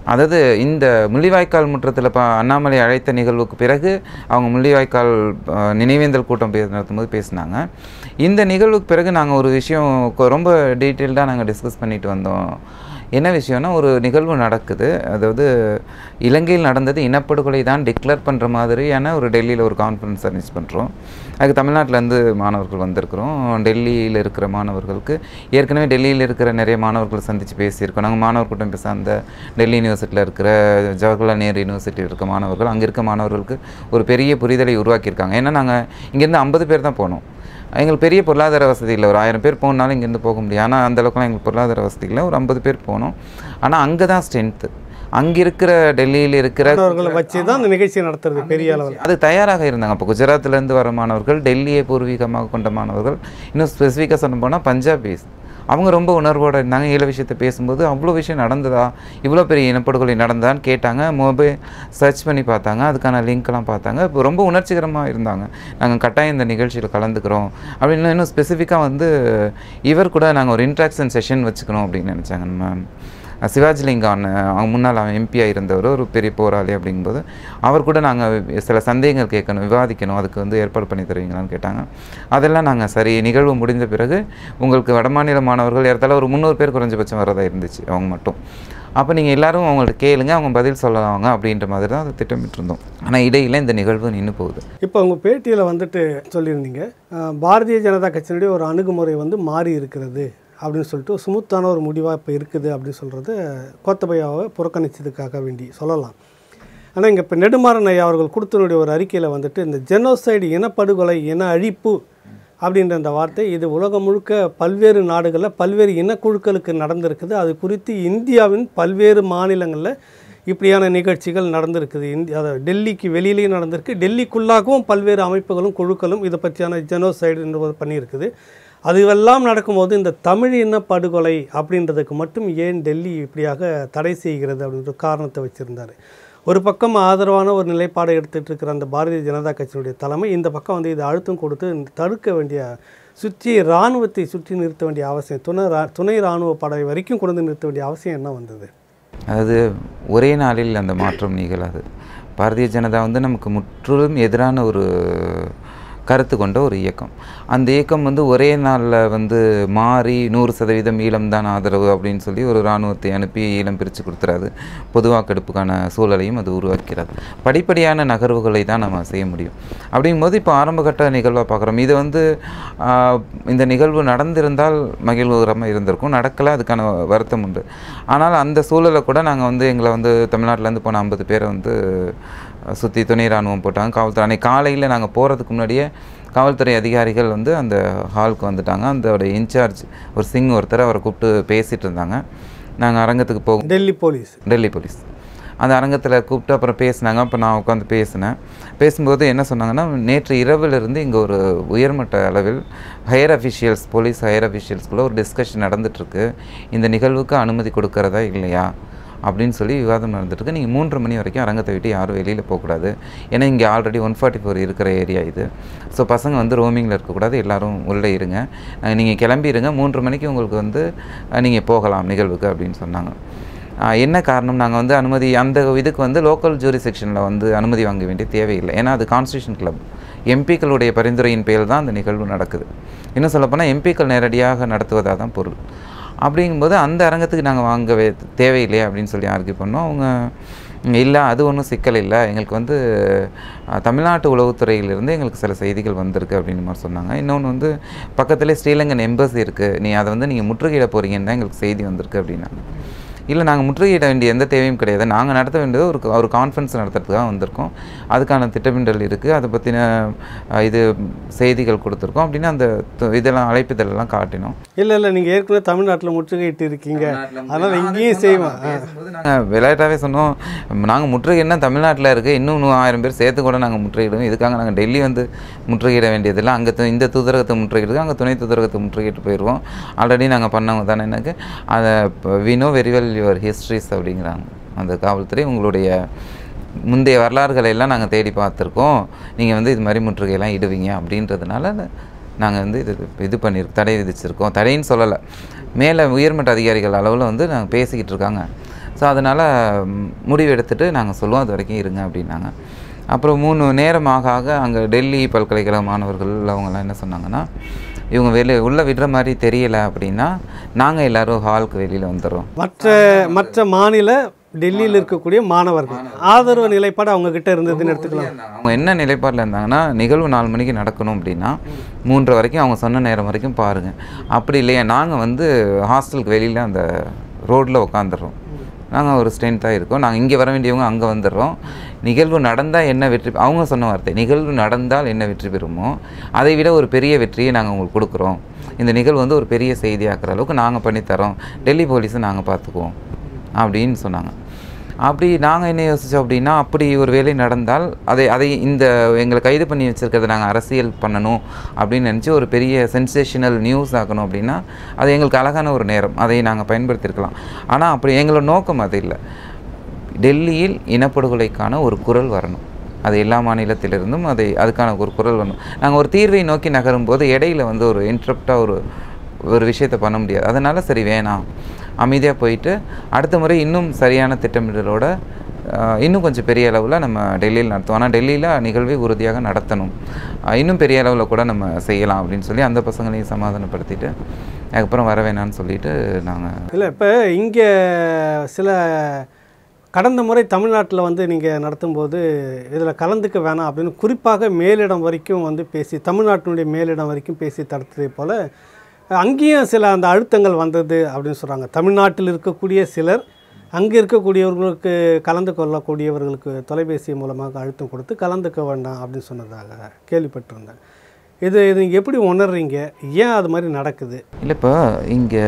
அதாவது இந்த முள்ளிவாய்க்கால் முற்றத்தில் ப அண்ணாமலை அழைத்த நிகழ்வுக்கு பிறகு அவங்க முள்ளிவாய்க்கால் அஹ், நினைவேந்தல் கூட்டம் பே நடத்தும்போது பேசினாங்க இந்த நிகழ்வுக்கு பிறகு நாங்கள் ஒரு விஷயம் கொ- ரொம்ப டீட்டெயில்டாக நாங்கள் டிஸ்கஸ் பண்ணிட்டு வந்தோம் என்ன விஷயம்னா ஒரு நிகழ்வு நடக்குது அதாவது இலங்கையில் நடந்தது இனப்படுகொலை தான் டிக்ளேர் பண்ணுற மாதிரியான ஒரு டெல்லியில் ஒரு கான்ஃபரன்ஸ் அரேஞ்ச் பண்ணுறோம் அதுக்கு தமிழ்நாட்டிலேருந்து மாணவர்கள் வந்திருக்கிறோம் டெல்லியில் இருக்கிற மாணவர்களுக்கு ஏற்கனவே டெல்லியில் இருக்கிற நிறைய மாணவர்களை சந்தித்து பேசியிருக்கோம் நாங்கள் மாணவர் கூட்டம் பேச அந்த டெல்லி யூனிவர்சிட்டியில் இருக்கிற ஜவஹர்லால் நேரு யூனிவர்சிட்டியில் இருக்க மாணவர்கள் அங்கே இருக்க மாணவர்களுக்கு ஒரு பெரிய புரிதலை உருவாக்கியிருக்காங்க ஏன்னா நாங்கள் இங்கேருந்து ஐம்பது பேர் தான் போனோம் எங்களுக்கு பெரிய பொருளாதார வசதி இல்லை ஒரு ஆயிரம் பேர் போகணுனாலும் இங்கேருந்து போக முடியும் ஆனால் அந்த அளவுக்குலாம் எங்களுக்கு பொருளாதார வசதி இல்லை ஒரு ஐம்பது பேர் போனோம் ஆனால் அங்கே தான் ஸ்ட்ரென்த்து அங்கே இருக்கிற டெல்லியில் இருக்கிற மாணவர்களை வச்சு தான் அந்த நிகழ்ச்சி நடத்துறது பெரிய அளவில் அது தயாராக இருந்தாங்க அப்போ குஜராத்லேருந்து வர மாணவர்கள் டெல்லியை பூர்வீகமாக கொண்ட மாணவர்கள் இன்னும் ஸ்பெசிஃபிக்காக சொல்ல போனால் பஞ்சாபீஸ் அவங்க ரொம்ப உணர்வோடு இருந்தாங்க ஈழ விஷயத்தை பேசும்போது அவ்வளோ விஷயம் நடந்ததா இவ்வளோ பெரிய இனப்படுகொலை நடந்ததான்னு கேட்டாங்க மொபைல் சர்ச் பண்ணி பார்த்தாங்க அதுக்கான லிங்க்லாம் பார்த்தாங்க இப்போ ரொம்ப உணர்ச்சிகரமாக இருந்தாங்க நாங்கள் கட்டாயம் இந்த நிகழ்ச்சியில் கலந்துக்கிறோம் அப்படின்னு இன்னும் ஸ்பெசிஃபிக்காக வந்து இவர் கூட நாங்கள் ஒரு இன்ட்ராக்ஷன் செஷன் வச்சுக்கணும் அப்படின்னு நினச்சாங்க நம்ம சிவாஜிலிங்கான் அவங்க முன்னால் அவன் எம்பியாக இருந்தவர் ஒரு பெரிய போராளி அப்படிங்கும்போது அவர் கூட நாங்கள் சில சந்தேகங்கள் கேட்கணும் விவாதிக்கணும் அதுக்கு வந்து ஏற்பாடு பண்ணி தருவீங்களான்னு கேட்டாங்க அதெல்லாம் நாங்கள் சரி நிகழ்வு முடிந்த பிறகு உங்களுக்கு வடமாநில மாணவர்கள் ஏறத்தாழ ஒரு முந்நூறு பேர் குறைஞ்சபட்சம் வரதா இருந்துச்சு அவங்க மட்டும் அப்போ நீங்கள் எல்லாரும் அவங்கள்ட்ட கேளுங்க அவங்க பதில் சொல்லலாங்க அப்படின்ற மாதிரி தான் அதை திட்டமிட்டிருந்தோம் ஆனால் இடையில இந்த நிகழ்வு நின்று போகுது இப்போ உங்கள் பேட்டியில் வந்துட்டு சொல்லியிருந்தீங்க அஹ், பாரதிய ஜனதா கட்சியினுடைய ஒரு அணுகுமுறை வந்து மாறி இருக்கிறது அப்படின்னு சொல்லிட்டு சுமுத்தான ஒரு முடிவாக இப்போ இருக்குது அப்படின்னு சொல்கிறது கோத்தபையாவை புறக்கணிச்சதுக்காக வேண்டி சொல்லலாம் ஆனால் இங்கே இப்போ நெடுமாறன் ஐயா அவர்கள் கொடுத்தனுடைய ஒரு அறிக்கையில் வந்துட்டு இந்த ஜெனோசைடு இனப்படுகொலை இன அழிப்பு அப்படின்ற அந்த வார்த்தை இது உலகம் முழுக்க பல்வேறு நாடுகளில் பல்வேறு இனக்குழுக்களுக்கு நடந்திருக்குது அது குறித்து இந்தியாவின் பல்வேறு மாநிலங்களில் இப்படியான நிகழ்ச்சிகள் நடந்திருக்குது இந்தியா அதாவது டெல்லிக்கு வெளியிலேயும் நடந்திருக்கு டெல்லிக்குள்ளாகவும் பல்வேறு அமைப்புகளும் குழுக்களும் இதை பற்றியான ஜெனோசைடு என்பது பண்ணியிருக்குது அதுவெல்லாம் நடக்கும்போது இந்த தமிழ் இன படுகொலை அப்படின்றதுக்கு மட்டும் ஏன் டெல்லி இப்படியாக தடை செய்கிறது அப்படின்ற காரணத்தை வச்சுருந்தார் ஒரு பக்கம் ஆதரவான ஒரு நிலைப்பாடை எடுத்துகிட்டு இருக்கிற அந்த பாரதிய ஜனதா கட்சியினுடைய தலைமை இந்த பக்கம் வந்து இதை அழுத்தம் கொடுத்து தடுக்க வேண்டிய சுற்றி இராணுவத்தை சுற்றி நிறுத்த வேண்டிய அவசியம் துணை ரா துணை இராணுவ படை வரைக்கும் கொண்டு வந்து நிறுத்த வேண்டிய அவசியம் என்ன வந்தது அதாவது ஒரே நாளில் அந்த மாற்றம் நிகழாது பாரதிய ஜனதா வந்து நமக்கு முற்றிலும் எதிரான ஒரு கருத்து கொண்ட ஒரு இயக்கம் அந்த இயக்கம் வந்து ஒரே நாளில் வந்து மாறி நூறு சதவீதம் ஈழம்தான் ஆதரவு அப்படின்னு சொல்லி ஒரு இராணுவத்தை அனுப்பி ஈழம் பிரித்து கொடுத்துறாது பொது வாக்கெடுப்புக்கான சூழலையும் அது உருவாக்கிறது படிப்படியான நகர்வுகளை தான் நம்ம செய்ய முடியும் அப்படிங்கும்போது இப்போ ஆரம்பகட்ட நிகழ்வாக பார்க்குறோம் இது வந்து ஆஹ், இந்த நிகழ்வு நடந்திருந்தால் மகிழ்வுகரமாக இருந்திருக்கும் நடக்கலை அதுக்கான வருத்தம் உண்டு ஆனால் அந்த சூழலை கூட நாங்கள் வந்து எங்களை வந்து தமிழ்நாட்டிலேருந்து போன ஐம்பது பேரை வந்து சுற்றி துணை ராணுவம் போட்டாங்க காவல்துறை அன்னைக்கு காலையில் நாங்கள் போகிறதுக்கு முன்னாடியே காவல்துறை அதிகாரிகள் வந்து அந்த ஹாலுக்கு வந்துட்டாங்க அதோட இன்சார்ஜ் ஒரு சிங் ஒருத்தர் அவரை கூப்பிட்டு பேசிகிட்டு இருந்தாங்க நாங்கள் அரங்கத்துக்கு போகும் டெல்லி போலீஸ் டெல்லி போலீஸ் அந்த அரங்கத்தில் கூப்பிட்டு அப்புறம் பேசினாங்க அப்போ நான் உட்காந்து பேசினேன் பேசும்போது என்ன சொன்னாங்கன்னா நேற்று இரவிலிருந்து இங்கே ஒரு உயர்மட்ட அளவில் ஹையர் அஃபிஷியல்ஸ் போலீஸ் ஹையர் அஃபிஷியல்ஸ்குள்ளே ஒரு டிஸ்கஷன் நடந்துட்டுருக்கு இந்த நிகழ்வுக்கு அனுமதி கொடுக்கறதா இல்லையா அப்படின்னு சொல்லி விவாதம் நடந்துட்டுருக்கு நீங்கள் மூன்று மணி வரைக்கும் அரங்கத்தை விட்டு யாரும் வெளியில் போகக்கூடாது ஏன்னா இங்கே ஆல்ரெடி ஒன் ஃபார்ட்டி ஃபோர் இருக்கிற ஏரியா இது ஸோ பசங்க வந்து ரோமிங்கில் இருக்கக்கூடாது எல்லாரும் உள்ளே இருங்க நீங்கள் கிளம்பிடுங்க மூன்று மணிக்கு உங்களுக்கு வந்து நீங்கள் போகலாம் நிகழ்வுக்கு அப்படின்னு சொன்னாங்க ஆஹ் என்ன காரணம் நாங்கள் வந்து அனுமதி அந்த இதுக்கு வந்து லோக்கல் ஜூரி செக்ஷனில் வந்து அனுமதி வாங்க வேண்டிய தேவையில்லை ஏன்னா அது கான்ஸ்டியூஷன் கிளப் எம்பிக்களுடைய பரிந்துரையின் பேரில் தான் அந்த நிகழ்வு நடக்குது இன்னும் சொல்லப்போனால் எம்பிக்கள் நேரடியாக நடத்துவதாக தான் பொருள் அப்படிங்கும்போது அந்த அரங்கத்துக்கு நாங்கள் வாங்கவே தேவையில்லையே அப்படின்னு சொல்லி ஆர்கியூ பண்ணோம் அவங்க இல்லை அது ஒன்றும் சிக்கல் இல்லை எங்களுக்கு வந்து அஹ், தமிழ்நாட்டு உளவுத்துறையிலிருந்து எங்களுக்கு சில செய்திகள் வந்திருக்கு அப்படின்னு மாதிரி சொன்னாங்க இன்னொன்று வந்து பக்கத்துலேயே ஸ்ரீலங்கன் எம்பசி இருக்குது நீ அதை வந்து நீங்கள் முற்றுகையிட போகிறீங்கன்னு தான் எங்களுக்கு செய்தி வந்திருக்கு அப்படின்னாங்க இல்லை நாங்கள் முற்றுகையிட வேண்டிய எந்த தேவையும் கிடையாது நாங்கள் நடத்த வேண்டியது ஒரு ஒரு கான்ஃபரன்ஸ் நடத்துறதுக்காக வந்திருக்கோம் அதுக்கான திட்டமிடல் இருக்குது அதை பற்றின இது செய்திகள் கொடுத்துருக்கோம் அப்படின்னு அந்த து- இதெல்லாம் அழைப்பிதழெல்லாம் காட்டினோம் இல்லை இல்லை நீங்கள் ஏற்கனவே தமிழ்நாட்டில் முற்றுகையிட்டு இருக்கீங்க அதனால் இங்கேயும் செய்வோம் ஆ. நாங்கள் விளையாட்டாகவே சொன்னோம் நாங்கள் முற்றுகைன்னா தமிழ்நாட்டில் இருக்குது இன்னும் நூ- ஆயிரம் பேர் சேர்த்து கூட நாங்கள் முற்றுகையிடுவோம் இதுக்காக நாங்கள் டெல்லி வந்து முற்றுகையிட வேண்டியதில்லை அங்கே து- இந்த தூதரகத்தை முற்றுகையிடுது அங்கே துணை தூதரகத்தை முற்றுகையிட்டு போயிடுவோம் ஆல்ரெடி நாங்கள் பண்ணவங்க தானே எனக்கு அதை we know very well your histories அப்படிங்கிறாங்க அந்த காவல்துறை உங்களுடைய முந்தைய வரலாறுகளை எல்லாம் நாங்கள் தேடி பார்த்துருக்கோம் நீங்கள் வந்து இது மாதிரி முற்றுகையெல்லாம் இடுவீங்க அப்படின்றதுனால நாங்கள் வந்து இது இது பண்ணியிருக்கோம் தடை விதிச்சிருக்கோம் தடைன்னு சொல்லலை மேலே உயர்மட்ட அதிகாரிகள் அளவில் வந்து நாங்கள் பேசிக்கிட்டு இருக்காங்க ஸோ அதனால் முடிவு எடுத்துட்டு நாங்கள் சொல்லுவோம் அது வரைக்கும் இருங்க அப்படின்னாங்க அப்புறம் மூணு நேரம் ஆக ஆக அங்கே டெல்லி பல்கலைக்கழக மாணவர்கள் அவங்கெல்லாம் என்ன சொன்னாங்கன்னா இவங்க வெளியே உள்ளே விடுற மாதிரி தெரியல அப்படின்னா நாங்கள் எல்லாரும் ஹாலுக்கு வெளியில் வந்துடுறோம் மற்ற மற்ற மாநில டெல்லியில் இருக்கக்கூடிய மாணவர்கள் ஆதரவு நிலைப்பாடு அவங்க கிட்ட இருந்ததுன்னு எடுத்துக்கலாம் அவங்க என்ன நிலைப்பாடில் இருந்தாங்கன்னா நிகழ்வு நாலு மணிக்கு நடக்கணும் அப்படின்னா மூன்றரை வரைக்கும் அவங்க சொன்ன நேரம் வரைக்கும் பாருங்கள் அப்படி இல்லையா நாங்கள் வந்து ஹாஸ்டலுக்கு வெளியில் அந்த ரோட்டில் உட்காந்துடுறோம் நாங்கள் ஒரு ஸ்ட்ரென்த்தாக இருக்கோம் நாங்கள் இங்கே வர வேண்டியவங்க அங்கே வந்துடுறோம் நிகழ்வு நடந்தால் என்ன வெற்றி அவங்க சொன்ன வார்த்தை நிகழ்வு நடந்தால் என்ன வெற்றி பெறுமோ அதை விட ஒரு பெரிய வெற்றியை நாங்கள் உங்களுக்கு கொடுக்குறோம் இந்த நிகழ்வு வந்து ஒரு பெரிய செய்தியாக்குற அளவுக்கு நாங்கள் பண்ணித்தரோம் டெல்லி போலீஸை நாங்கள் பார்த்துக்குவோம் அப்படின்னு சொன்னாங்க அப்படி நாங்கள் என்ன யோசித்தோம் அப்படின்னா அப்படி ஒரு வேலை நடந்தால் அதை அதை இந்த எங்களை கைது பண்ணி வச்சுருக்கிறத நாங்கள் அரசியல் பண்ணணும் அப்படின்னு நினச்சி ஒரு பெரிய சென்சேஷனல் நியூஸ் ஆக்கணும் அப்படின்னா அது எங்களுக்கு அழகான ஒரு நேரம் அதை நாங்கள் பயன்படுத்தியிருக்கலாம் ஆனால் அப்படி எங்களோட நோக்கம் அது இல்லை டெல்லியில் இனப்படுகொலைக்கான ஒரு குரல் வரணும் அது எல்லா மாநிலத்திலிருந்தும் அதை அதுக்கான ஒரு குரல் வரணும் நாங்கள் ஒரு தீர்வை நோக்கி நகரும்போது இடையில வந்து ஒரு இன்ட்ரப்டாக ஒரு ஒரு விஷயத்தை பண்ண முடியாது அதனால் சரி வேணாம் அமைதியாக போயிட்டு அடுத்த முறை இன்னும் சரியான திட்டமிடலோட ஆஹ், இன்னும் கொஞ்சம் பெரிய அளவில் நம்ம டெல்லியில் நடத்துவோம் ஆனால் டெல்லியில் நிகழ்வை உறுதியாக நடத்தணும் ஆஹ், இன்னும் பெரிய அளவில் கூட நம்ம செய்யலாம் அப்படின்னு சொல்லி அந்த பசங்களையும் சமாதானப்படுத்திட்டு அதுக்கப்புறம் வர வேணாம்னு சொல்லிட்டு நாங்கள் இல்லை இப்போ இங்கே சில கடந்த முறை தமிழ்நாட்டில் வந்து நீங்கள் நடத்தும்போது இதில் கலந்துக்க வேணாம் அப்படின்னு குறிப்பாக மேலிடம் வரைக்கும் வந்து பேசி தமிழ்நாட்டினுடைய மேலிடம் வரைக்கும் பேசி தடுத்ததை போல் அங்கேயும் சில அந்த அழுத்தங்கள் வந்தது அப்படின்னு சொல்கிறாங்க தமிழ்நாட்டில் இருக்கக்கூடிய சிலர் அங்கே இருக்கக்கூடியவர்களுக்கு கலந்து கொள்ளக்கூடியவர்களுக்கு தொலைபேசி மூலமாக அழுத்தம் கொடுத்து கலந்துக்க வேண்டாம் அப்படின்னு சொன்னதாக கேள்விப்பட்டிருந்தேன் இது இது நீங்க எப்படி உணர்றீங்க ஏன் அது மாதிரி நடக்குது இல்லை இப்போ இங்கே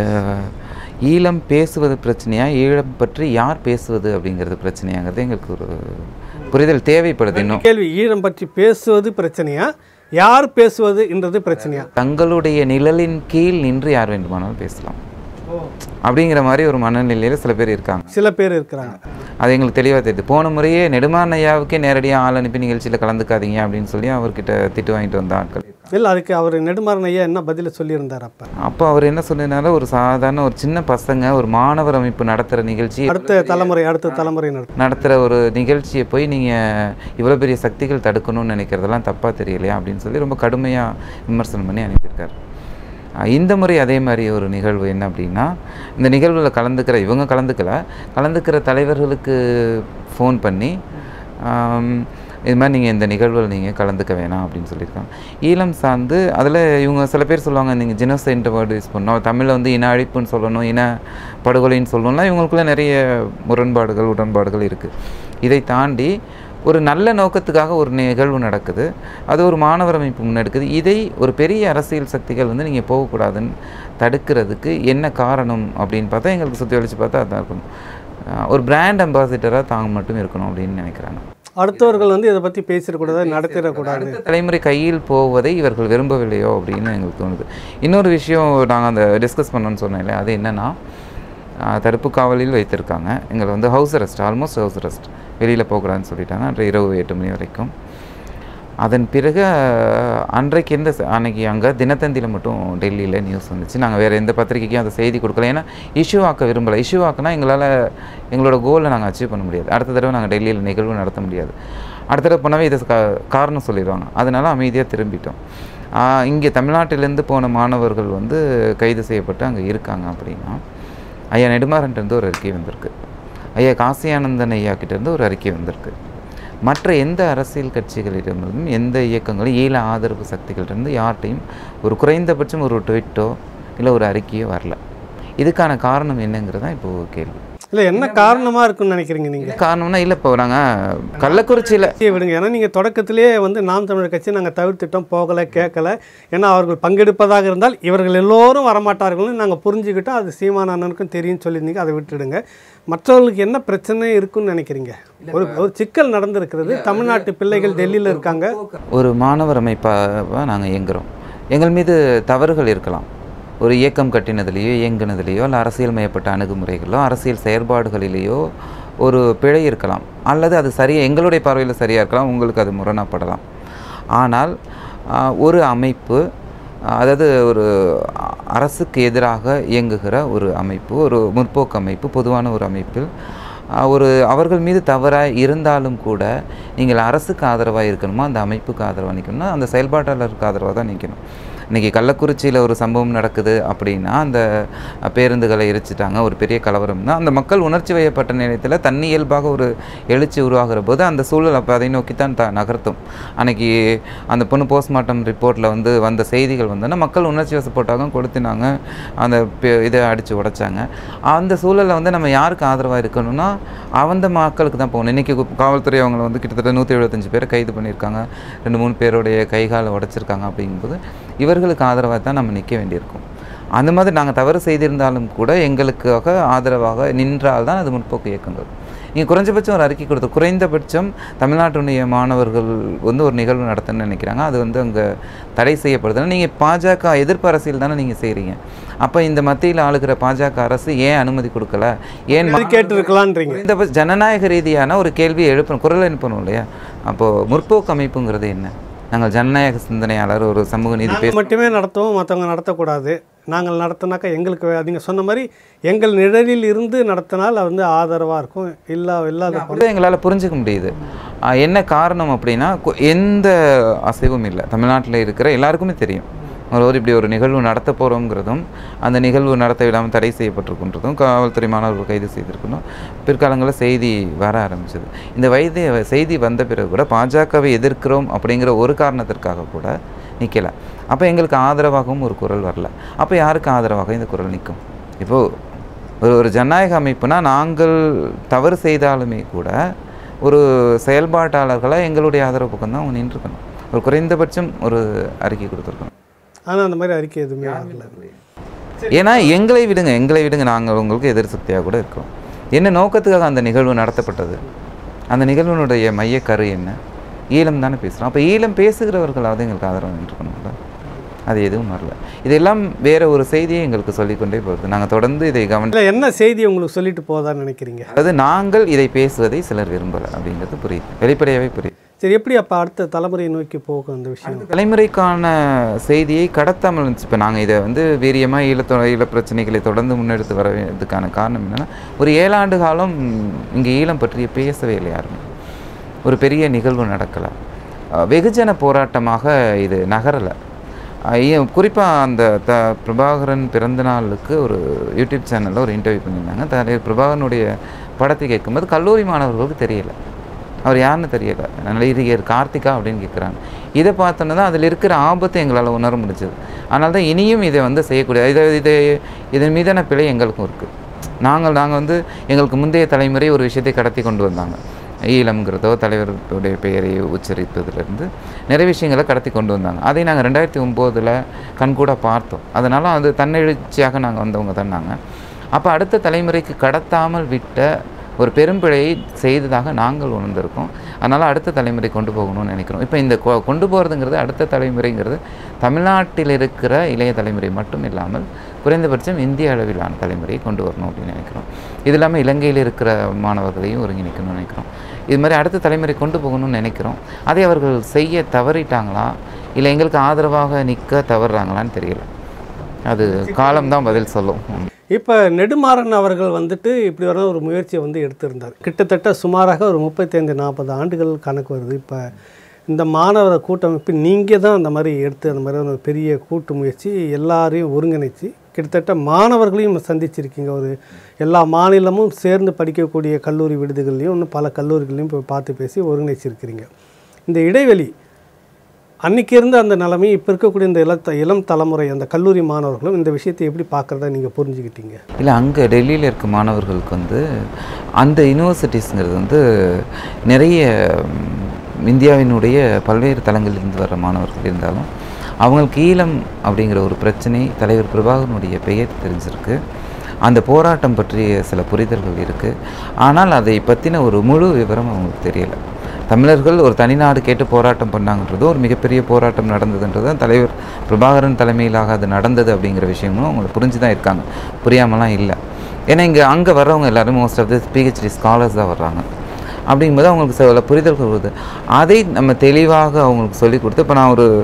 ஈழம் பேசுவது பிரச்சனையா ஈழம் பற்றி யார் பேசுவது அப்படிங்கிறது பிரச்சனையாங்கிறது எங்களுக்கு ஒரு புரிதல் தேவைப்படுது இன்னும் கேள்வி ஈழம் பற்றி பேசுவது பிரச்சனையா யார் பேசுவது என்றது பிரச்சனையா தங்களுடைய நிழலின் கீழ் நின்று யார் வேண்டுமானாலும் பேசலாம் அப்படிங்கிற மாதிரி ஒரு மனநிலையில் சில பேர் இருக்காங்க சில பேர் இருக்கிறாங்க அது எங்களுக்கு தெளிவாக தெரியுது போன முறையே நெடுமாறன் ஐயாவுக்கே நேரடியாக ஆள் அனுப்பி நிகழ்ச்சியில் கலந்துக்காதீங்க அப்படின்னு சொல்லி அவர்கிட்ட திட்டு வாங்கிட்டு வந்த ஆட்கள் இல்லை அதுக்கு அவர் நெடுமாறன் ஐயா என்ன பதில சொல்லியிருந்தார் அப்போ அப்போ அவர் என்ன சொன்னதுனால ஒரு சாதாரண ஒரு சின்ன பசங்க ஒரு மாணவர் அமைப்பு நடத்துகிற நிகழ்ச்சி அடுத்த தலைமுறை அடுத்த தலைமுறை நடத்தும் நடத்துகிற ஒரு நிகழ்ச்சியை போய் நீங்கள் இவ்வளோ பெரிய சக்திகள் தடுக்கணும்னு நினைக்கிறதெல்லாம் தப்பாக தெரியலையா அப்படின்னு சொல்லி ரொம்ப கடுமையாக விமர்சனம் பண்ணி அனுப்பியிருக்காரு அஹ் இந்த முறை அதே மாதிரி ஒரு நிகழ்வு என்ன அப்படின்னா இந்த நிகழ்வில் கலந்துக்கிற இவங்க கலந்துக்கல கலந்துக்கிற தலைவர்களுக்கு ஃபோன் பண்ணி ஆம், இது மாதிரி நீங்கள் இந்த நிகழ்வில் நீங்கள் கலந்துக்க வேணாம் அப்படின்னு சொல்லியிருக்காங்க ஈழம் சார்ந்து அதில் இவங்க சில பேர் சொல்லுவாங்க நீங்கள் ஜினோசைன்ற வேர்டு யூஸ் பண்ணணும் தமிழில் வந்து இன அழிப்புன்னு சொல்லணும் இன படுகொலைன்னு சொல்லணும்லாம் இவங்களுக்குள்ள நிறைய முரண்பாடுகள் உடன்பாடுகள் இருக்குது இதை தாண்டி ஒரு நல்ல நோக்கத்துக்காக ஒரு நிகழ்வு நடக்குது அது ஒரு மாணவர் அமைப்பு முன்னெடுக்குது இதை ஒரு பெரிய அரசியல் சக்திகள் வந்து நீங்கள் போகக்கூடாதுன்னு தடுக்கிறதுக்கு என்ன காரணம் அப்படின்னு பார்த்தா எங்களுக்கு சுற்றி வலிச்சு பார்த்தா அதான் இருக்கணும் அஹ் ஒரு பிராண்ட் அம்பாசிடராக தாங்க மட்டும் இருக்கணும் அப்படின்னு நினைக்கிறாங்க அடுத்தவர்கள் வந்து இதை பற்றி பேசிடக்கூடாது நடத்திடக்கூடாது அடுத்த தலைமுறை கையில் போவதை இவர்கள் விரும்பவில்லையோ அப்படின்னு எங்களுக்கு தோணுது இன்னொரு விஷயம் நாங்கள் அந்த டிஸ்கஸ் பண்ணோன்னு சொன்னேன்ல அது என்னென்னா தடுப்பு காவலில் வைத்திருக்காங்க எங்களை வந்து house arrest almost house arrest வெளியில் போகக்கூடாதுன்னு சொல்லிட்டாங்க அன்று இரவு எட்டு மணி வரைக்கும் அதன் பிறகு அஹ், அன்றைக்கு எந்த ச- அன்னைக்கு அங்கே தினத்தந்தியில் மட்டும் டெல்லியில் நியூஸ் வந்துச்சு நாங்கள் வேறு எந்த பத்திரிக்கைக்கும் அந்த செய்தி கொடுக்கல ஏன்னா இஷ்யூ ஆக்க விரும்பலை இஷ்யூ ஆக்குனா எங்களால் எங்களோட கோலை நாங்கள் அச்சீவ் பண்ண முடியாது அடுத்த தடவை நாங்கள் டெல்லியில் நிகழ்வு நடத்த முடியாது அடுத்த தடவை போனாவே இது கா காரணம் சொல்லிடுவாங்க அதனால அமைதியாக திரும்பிட்டோம் ஆஹ், இங்கே தமிழ்நாட்டிலேருந்து போன மாணவர்கள் வந்து கைது செய்யப்பட்டு அங்கே இருக்காங்க அப்படின்னா ஐயா நெடுமாறன்ட்டு ஒரு அறிக்கை வந்திருக்கு ஐயா காசியானந்தன் ஐயா கிட்டேருந்து ஒரு அறிக்கை வந்திருக்கு மற்ற எந்த அரசியல் கட்சிகளிடமிருந்தும் எந்த இயக்கங்களும் ஈழ ஆதரவு சக்திகளிலிருந்து யார்கிட்டையும் ஒரு குறைந்தபட்சம் ஒரு ட்விட்டோ இல்லை ஒரு அறிக்கையோ வரல இதுக்கான காரணம் என்னங்கிறது தான் இப்போது கேள்வி இல்லை என்ன காரணமாக இருக்குன்னு நினைக்கிறீங்க நீங்கள் காரணம்னா இல்லை இப்போ நாங்கள் கள்ளக்குறிச்சியில் கட்சியை விடுங்க ஏன்னா நீங்கள் தொடக்கத்திலே வந்து நாம் தமிழர் கட்சி நாங்கள் தவிர்த்துட்டோம் போகலை கேட்கல ஏன்னா அவர்கள் பங்கெடுப்பதாக இருந்தால் இவர்கள் எல்லோரும் வரமாட்டார்கள்னு நாங்கள் புரிஞ்சுக்கிட்டோம் அது சீமான அண்ணனுக்கும் தெரியும் சொல்லியிருந்தீங்க அதை விட்டுடுங்க மற்றவர்களுக்கு என்ன பிரச்சனை இருக்குன்னு நினைக்கிறீங்க ஒரு ஒரு சிக்கல் நடந்திருக்கிறது தமிழ்நாட்டு பிள்ளைகள் டெல்லியில் இருக்காங்க ஒரு மாணவர் அமைப்பாக நாங்கள் இயங்குகிறோம் எங்கள் மீது தவறுகள் இருக்கலாம் ஒரு இயக்கம் கட்டினதுலேயோ இயங்குனதுலேயோ இல்லை அரசியல் மயப்பட்ட அணுகுமுறைகளோ அரசியல் செயற்பாடுகளிலேயோ ஒரு பிழை இருக்கலாம் அல்லது அது சரியாக எங்களுடைய பார்வையில் சரியாக இருக்கலாம் உங்களுக்கு அது முரணப்படலாம் ஆனால் ஆஹ், ஒரு அமைப்பு அதாவது ஒரு அ- அரசுக்கு எதிராக இயங்குகிற ஒரு அமைப்பு ஒரு முற்போக்கு அமைப்பு பொதுவான ஒரு அமைப்பில் அஹ், ஒரு அவர்கள் மீது தவறாக இருந்தாலும் கூட நீங்கள் அரசுக்கு ஆதரவாக இருக்கணுமா அந்த அமைப்புக்கு ஆதரவாக நிற்கணும்னா அந்த செயல்பாட்டாளருக்கு ஆதரவாக தான் நிற்கணும் இன்றைக்கி கள்ளக்குறிச்சியில் ஒரு சம்பவம் நடக்குது அப்படின்னா அந்த அஹ், பேருந்துகளை எரிச்சிட்டாங்க ஒரு பெரிய கலவரம்னா அந்த மக்கள் உணர்ச்சி வயப்பட்ட நேரத்தில் தண்ணி இயல்பாக ஒரு எழுச்சி உருவாகிற போது அந்த சூழல் அப்போ அதை நோக்கித்தான் த நகர்த்தும் அன்னைக்கு அந்த பொண்ணு போஸ்ட்மார்ட்டம் ரிப்போர்ட்டில் வந்து வந்த செய்திகள் வந்தோன்னா மக்கள் உணர்ச்சி வசப்பட்டாங்க கொடுத்தினாங்க அந்த பெ- இதை அடித்து உடைச்சாங்க அந்த சூழலில் வந்து நம்ம யாருக்கு ஆதரவாக இருக்கணும்னா அந்த மக்களுக்கு தான் போகணும் இன்றைக்கி காவல்துறை அவங்கள வந்து கிட்டத்தட்ட நூற்றி எழுபத்தஞ்சு பேரை கைது பண்ணியிருக்காங்க ரெண்டு மூணு பேருடைய கைகாலை உடைச்சிருக்காங்க அப்படிங்கும்போது இவர்களுக்கு ஆதரவாக தான் நம்ம நிற்க வேண்டியிருக்கும் அந்த மாதிரி நாங்கள் தவறு செய்திருந்தாலும் கூட எங்களுக்காக ஆதரவாக நின்றால் தான் அது முற்போக்கு இயக்கங்கள் நீங்கள் குறைஞ்சபட்சம் ஒரு அறிக்கை கொடுத்து குறைந்தபட்சம் தமிழ்நாட்டுடைய மாணவர்கள் வந்து ஒரு நிகழ்வு நடத்தணும்னு நினைக்கிறாங்க அது வந்து அங்கே தடை செய்யப்படுதுன்னா நீங்கள் பாஜக எதிர்ப்பு அரசியல் தானே நீங்கள் செய்கிறீங்க அப்போ இந்த மத்தியில் ஆளுகிற பாஜக அரசு ஏன் அனுமதி கொடுக்கல ஏன் இது கேட்டிருக்கலான்றீங்க குறைந்தபட்ச ஜனநாயக ரீதியான ஒரு கேள்வியை எழுப்பணும் குரல் எழுப்பணும் இல்லையா அப்போது முற்போக்கு அமைப்புங்கிறது என்ன நாங்கள் ஜனநாயக சிந்தனையாளர் ஒரு சமூக நீதி பேச நாங்கள் மட்டுமே நடத்துவோம் மற்றவங்க நடத்தக்கூடாது நாங்கள் நடத்தினாக்கா எங்களுக்கு வே- நீங்க சொன்ன மாதிரி எங்கள் நிழலில் இருந்து நடத்தினால் அது வந்து ஆதரவாக இருக்கும் இல்லா இல்லாத அப்படிதான் எங்களால் புரிஞ்சுக்க முடியுது ஆஹ் என்ன காரணம் அப்படின்னா கு- எந்த அசைவும் இல்லை தமிழ்நாட்டில் இருக்கிற எல்லாருக்குமே தெரியும் ஒரு இப்படி ஒரு நிகழ்வு நடத்த போகிறோங்கிறதும் அந்த நிகழ்வு நடத்த விடாமல் தடை செய்யப்பட்டிருக்குன்றதும் காவல்துறை மாணவர்கள் கைது செய்திருக்கணும் பிற்காலங்களில் செய்தி வர ஆரம்பிச்சது இந்த வயது செய்தி வந்த பிறகு கூட பாஜகவை எதிர்க்கிறோம் அப்படிங்கிற ஒரு காரணத்திற்காக கூட நிற்கல அப்போ எங்களுக்கு ஆதரவாகவும் ஒரு குரல் வரல அப்போ யாருக்கு ஆதரவாக இந்த குரல் நிற்கும் இப்போது ஒரு ஒரு ஜனநாயக அமைப்புனா நாங்கள் தவறு செய்தாலுமே கூட ஒரு செயல்பாட்டாளர்களாக எங்களுடைய ஆதரவு பக்கம் தான் அவங்க நின்றுக்கணும் ஒரு குறைந்தபட்சம் ஒரு அறிக்கை கொடுத்துருக்கணும் ஆனால் அந்த மாதிரி அறிக்கை எதுவுமே ஆகல ஏன்னா எங்களை விடுங்க எங்களை விடுங்க நாங்கள் உங்களுக்கு எதிர் சக்தியாக கூட இருக்கோம் என்ன நோக்கத்துக்காக அந்த நிகழ்வு நடத்தப்பட்டது அந்த நிகழ்வினுடைய மையக்கரு என்ன ஈழம் தானே பேசுகிறோம் அப்போ ஈழம் பேசுகிறவர்களாவது எங்களுக்கு ஆதரவு நின்றுக்கணும்ல அது எதுவும் வரல இதெல்லாம் வேற ஒரு செய்தியை எங்களுக்கு சொல்லிக்கொண்டே போகுது நாங்கள் தொடர்ந்து இதை கவனி இல்லை என்ன செய்தி உங்களுக்கு சொல்லிட்டு போதான்னு நினைக்கிறீங்க அதாவது நாங்கள் இதை பேசுவதை சிலர் விரும்பலை அப்படிங்கிறது புரியுது வெளிப்படையாகவே புரியுது சரி எப்படி அப்போ அடுத்த தலைமுறையை நோக்கி போகும் அந்த விஷயம் தலைமுறைக்கான செய்தியை கடத்தாமல் இருந்துச்சு இப்போ நாங்கள் இதை வந்து வீரியமாக ஈழத்தொ ஈழ பிரச்சனைகளை தொடர்ந்து முன்னெடுத்து வரதுக்கான காரணம் என்னென்னா ஒரு ஏழாண்டு காலம் இங்கே ஈழம் பற்றிய பேசவே இல்லை யாருமே ஒரு பெரிய நிகழ்வு நடக்கலை வெகுஜன போராட்டமாக இது நகரலை குறிப்பாக அந்த த பிரபாகரன் பிறந்த நாளுக்கு ஒரு யூடியூப் சேனலில் ஒரு இன்டர்வியூ பண்ணியிருந்தாங்க தலைவர் பிரபாகரனுடைய படத்தை கேட்கும்போது கல்லூரி மாணவர்களுக்கு தெரியலை அவர் யாருன்னு தெரியல நடிகர் கார்த்திகா அப்படின்னு கேட்குறாங்க இதை பார்த்தோன்னா தான் அதில் இருக்கிற ஆபத்தை எங்களால் உணர முடிஞ்சது அதனால தான் இனியும் இதை வந்து செய்யக்கூடிய இதை இதை இதன் மீதான பிழை எங்களுக்கும் இருக்குது நாங்கள் நாங்கள் வந்து எங்களுக்கு முந்தைய தலைமுறை ஒரு விஷயத்தை கடத்தி கொண்டு வந்தாங்க ஈழம்ங்கிறதோ தலைவருடைய பெயரை உச்சரிப்பதிலிருந்து நிறைய விஷயங்களை கடத்தி கொண்டு வந்தாங்க அதை நாங்கள் ரெண்டாயிரத்தி ஒம்போதில் கண்கூட பார்த்தோம் அதனால் அது தன்னெழுச்சியாக நாங்கள் வந்தவங்க தான் நாங்கள் அப்போ அடுத்த தலைமுறைக்கு கடத்தாமல் விட்ட ஒரு பெரும்பிழையை செய்ததாக நாங்கள் உணர்ந்திருக்கோம் அதனால் அடுத்த தலைமுறை கொண்டு போகணும்னு நினைக்கிறோம் இப்போ இந்த கொ- கொண்டு போகிறதுங்கிறது அடுத்த தலைமுறைங்கிறது தமிழ்நாட்டில் இருக்கிற இளைய தலைமுறை மட்டும் இல்லாமல் குறைந்தபட்சம் இந்திய அளவிலான தலைமுறையை கொண்டு வரணும் அப்படின்னு நினைக்கிறோம் இது இல்லாமல் இலங்கையில் இருக்கிற மாணவர்களையும் ஒருங்கிணைக்கணும்னு நினைக்கிறோம் இது மாதிரி அடுத்த தலைமுறை கொண்டு போகணும்னு நினைக்கிறோம் அதை அவர்கள் செய்ய தவறிட்டாங்களா இல்லை எங்களுக்கு ஆதரவாக நிற்க தவறுறாங்களான்னு தெரியல அது காலம்தான் பதில் சொல்லும் இப்போ நெடுமாறன் அவர்கள் வந்துட்டு இப்படி வர ஒரு முயற்சியை வந்து எடுத்திருந்தார் கிட்டத்தட்ட சுமாராக ஒரு முப்பத்தைந்து நாற்பது ஆண்டுகள் கணக்கு வருது இப்போ இந்த மாணவர் கூட்டமைப்பு நீங்கள் தான் அந்த மாதிரி எடுத்து அந்த மாதிரி ஒரு பெரிய கூட்டு முயற்சி எல்லாரையும் ஒருங்கிணைச்சு கிட்டத்தட்ட மாணவர்களையும் சந்திச்சிருக்கீங்க ஒரு எல்லா மாநிலமும் சேர்ந்து படிக்கக்கூடிய கல்லூரி விடுதிகள்லையும் இன்னும் பல கல்லூரிகளையும் போய் பார்த்து பேசி ஒருங்கிணைச்சிருக்கிறீங்க இந்த இடைவெளி அன்னைக்கு இருந்த அந்த நிலைமை இப்போ இருக்கக்கூடிய இந்த இளத்த இளம் தலைமுறை அந்த கல்லூரி மாணவர்களும் இந்த விஷயத்தை எப்படி பார்க்குறதா நீங்கள் புரிஞ்சுக்கிட்டீங்க இல்லை அங்கே டெல்லியில் இருக்க மாணவர்களுக்கு வந்து அந்த யூனிவர்சிட்டிஸ்ங்கிறது வந்து நிறைய ம், இந்தியாவினுடைய பல்வேறு தளங்களிலிருந்து வர்ற மாணவர்கள் இருந்தாலும் அவங்களுக்கு ஈழம் அப்படிங்கிற ஒரு பிரச்சனை தலைவர் பிரபாகரனுடைய பெயர் தெரிஞ்சிருக்கு அந்த போராட்டம் பற்றிய சில புரிதல்கள் இருக்குது ஆனால் அதை பற்றின ஒரு முழு விவரம் அவங்களுக்கு தெரியலை தமிழர்கள் ஒரு தனிநாடு கேட்டு போராட்டம் பண்ணாங்கன்றதும் ஒரு மிகப்பெரிய போராட்டம் நடந்ததுன்றது தான் தலைவர் பிரபாகரன் தலைமையிலாக அது நடந்தது அப்படிங்கிற விஷயமும் அவங்க புரிஞ்சு தான் இருக்காங்க புரியாமலாம் இல்லை ஏன்னா இங்கே அங்கே வர்றவங்க எல்லாரும் most of the PhD scholars தான் வர்றாங்க அப்படிங்கும்போது அவங்களுக்கு சில புரிதல்கள் வருது அதை நம்ம தெளிவாக அவங்களுக்கு சொல்லிக் கொடுத்து இப்போ நான் ஒரு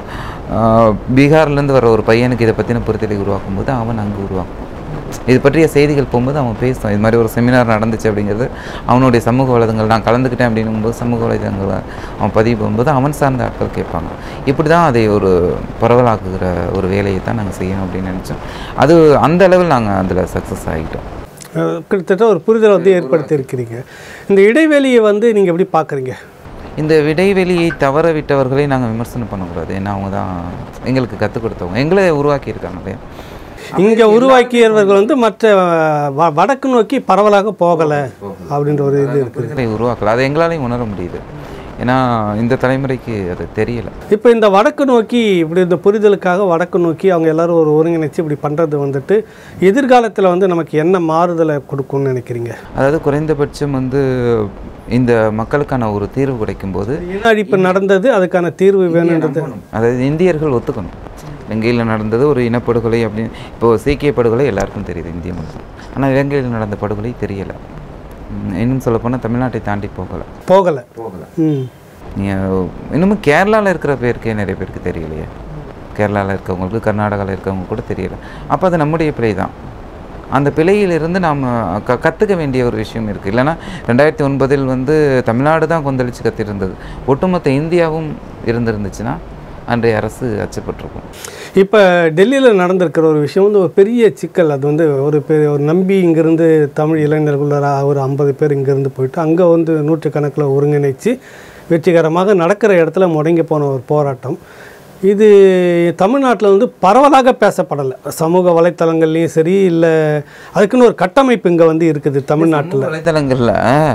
ஆஹ், பீகார்லேருந்து வர ஒரு பையனுக்கு இதை பற்றின புரிதலை உருவாக்கும் போது அவன் அங்கே உருவாக்கும் இது பற்றிய செய்திகள் போகும்போது அவன் பேசுவான் இது மாதிரி ஒரு செமினார் நடந்துச்சு அப்படிங்கிறது அவனுடைய சமூக வலைதளங்கள் நான் கலந்துக்கிட்டேன் அப்படிங்கும்போது சமூக வலைதளங்களை அவன் பதிவு போகும்போது அவன் சார்ந்த ஆட்கள் கேட்பாங்க இப்படி தான் அதை ஒரு பரவலாக்குகிற ஒரு வேலையை தான் நாங்கள் செய்யணும் அப்படின்னு நினச்சோம் அது அந்த அளவில் நாங்கள் அதில் சக்ஸஸ் ஆகிட்டோம் அஹ் கிட்டத்தட்ட ஒரு புரிதலை வந்து ஏற்படுத்தி இருக்கிறீங்க இந்த இடைவெளியை வந்து நீங்கள் எப்படி பார்க்குறீங்க இந்த இடைவெளியை தவற விட்டவர்களை நாங்கள் விமர்சனம் பண்ணக்கூடாது ஏன்னா அவங்க தான் எங்களுக்கு கற்றுக் கொடுத்தவங்க எங்களை உருவாக்கியிருக்காங்க இல்லையா இங்கே உருவாக்கியவர்கள் வந்து மற்ற வ- வடக்கு நோக்கி பரவலாக போகலை அப்படின்ற ஒரு இது இருக்குது புரிதலை உருவாக்கல அதை எங்களாலையும் உணர முடியுது ஏன்னா இந்த தலைமுறைக்கு அது தெரியல இப்போ இந்த வடக்கு நோக்கி இப்படி இந்த புரிதலுக்காக வடக்கு நோக்கி அவங்க எல்லாரும் ஒரு ஒருங்கிணைச்சு இப்படி பண்ணுறது வந்துட்டு எதிர்காலத்தில் வந்து நமக்கு என்ன மாறுதலை கொடுக்கும்னு நினைக்கிறீங்க அதாவது குறைந்தபட்சம் வந்து இந்த மக்களுக்கான ஒரு தீர்வு கிடைக்கும்போது இன அழிப்பு நடந்தது அதுக்கான தீர்வு வேணுன்றது அதாவது இந்தியர்கள் ஒத்துக்கணும் இலங்கையில் நடந்தது ஒரு இனப்படுகொலை அப்படின்னு இப்போது சீக்கிய படுகொலை எல்லாருக்கும் தெரியுது இந்திய முழுவதும் ஆனால் இலங்கையில் நடந்த படுகொலை தெரியலை ம், இன்னும் சொல்லப்போனால் தமிழ்நாட்டை தாண்டி போகலை போகலை போகலை ம் நீங்கள் இன்னமும் கேரளாவில் இருக்கிற பேருக்கே நிறைய பேருக்கு தெரியலையே கேரளாவில் இருக்கவங்களுக்கு கர்நாடகாவில் இருக்கவங்க கூட தெரியல அப்போ அது நம்முடைய பிழை தான் அந்த பிழையிலிருந்து நாம் க கற்றுக்க வேண்டிய ஒரு விஷயம் இருக்குது இல்லைன்னா ரெண்டாயிரத்தி ஒன்பதில் வந்து தமிழ்நாடு தான் கொந்தளிச்சு கத்திருந்தது ஒட்டுமொத்த இந்தியாவும் இருந்திருந்துச்சுன்னா அன்றைய அரசு அச்சப்பட்டிருக்கும் இப்போ டெல்லியில் நடந்திருக்கிற ஒரு விஷயம் வந்து ஒரு பெரிய சிக்கல் அது வந்து ஒரு பெரிய ஒரு நம்பி இங்கேருந்து தமிழ் இளைஞர்கள ஒரு ஐம்பது பேர் இங்கேருந்து போயிட்டு அங்கே வந்து நூற்றுக்கணக்கில் ஒருங்கிணைச்சு வெற்றிகரமாக நடக்கிற இடத்துல முடங்கி போன ஒரு போராட்டம் இது தமிழ்நாட்டில் வந்து பரவலாக பேசப்படலை சமூக வலைத்தளங்கள்லேயும் சரி இல்லை அதுக்குன்னு ஒரு கட்டமைப்பு இங்கே வந்து இருக்குது தமிழ்நாட்டில் வலைத்தளங்களில்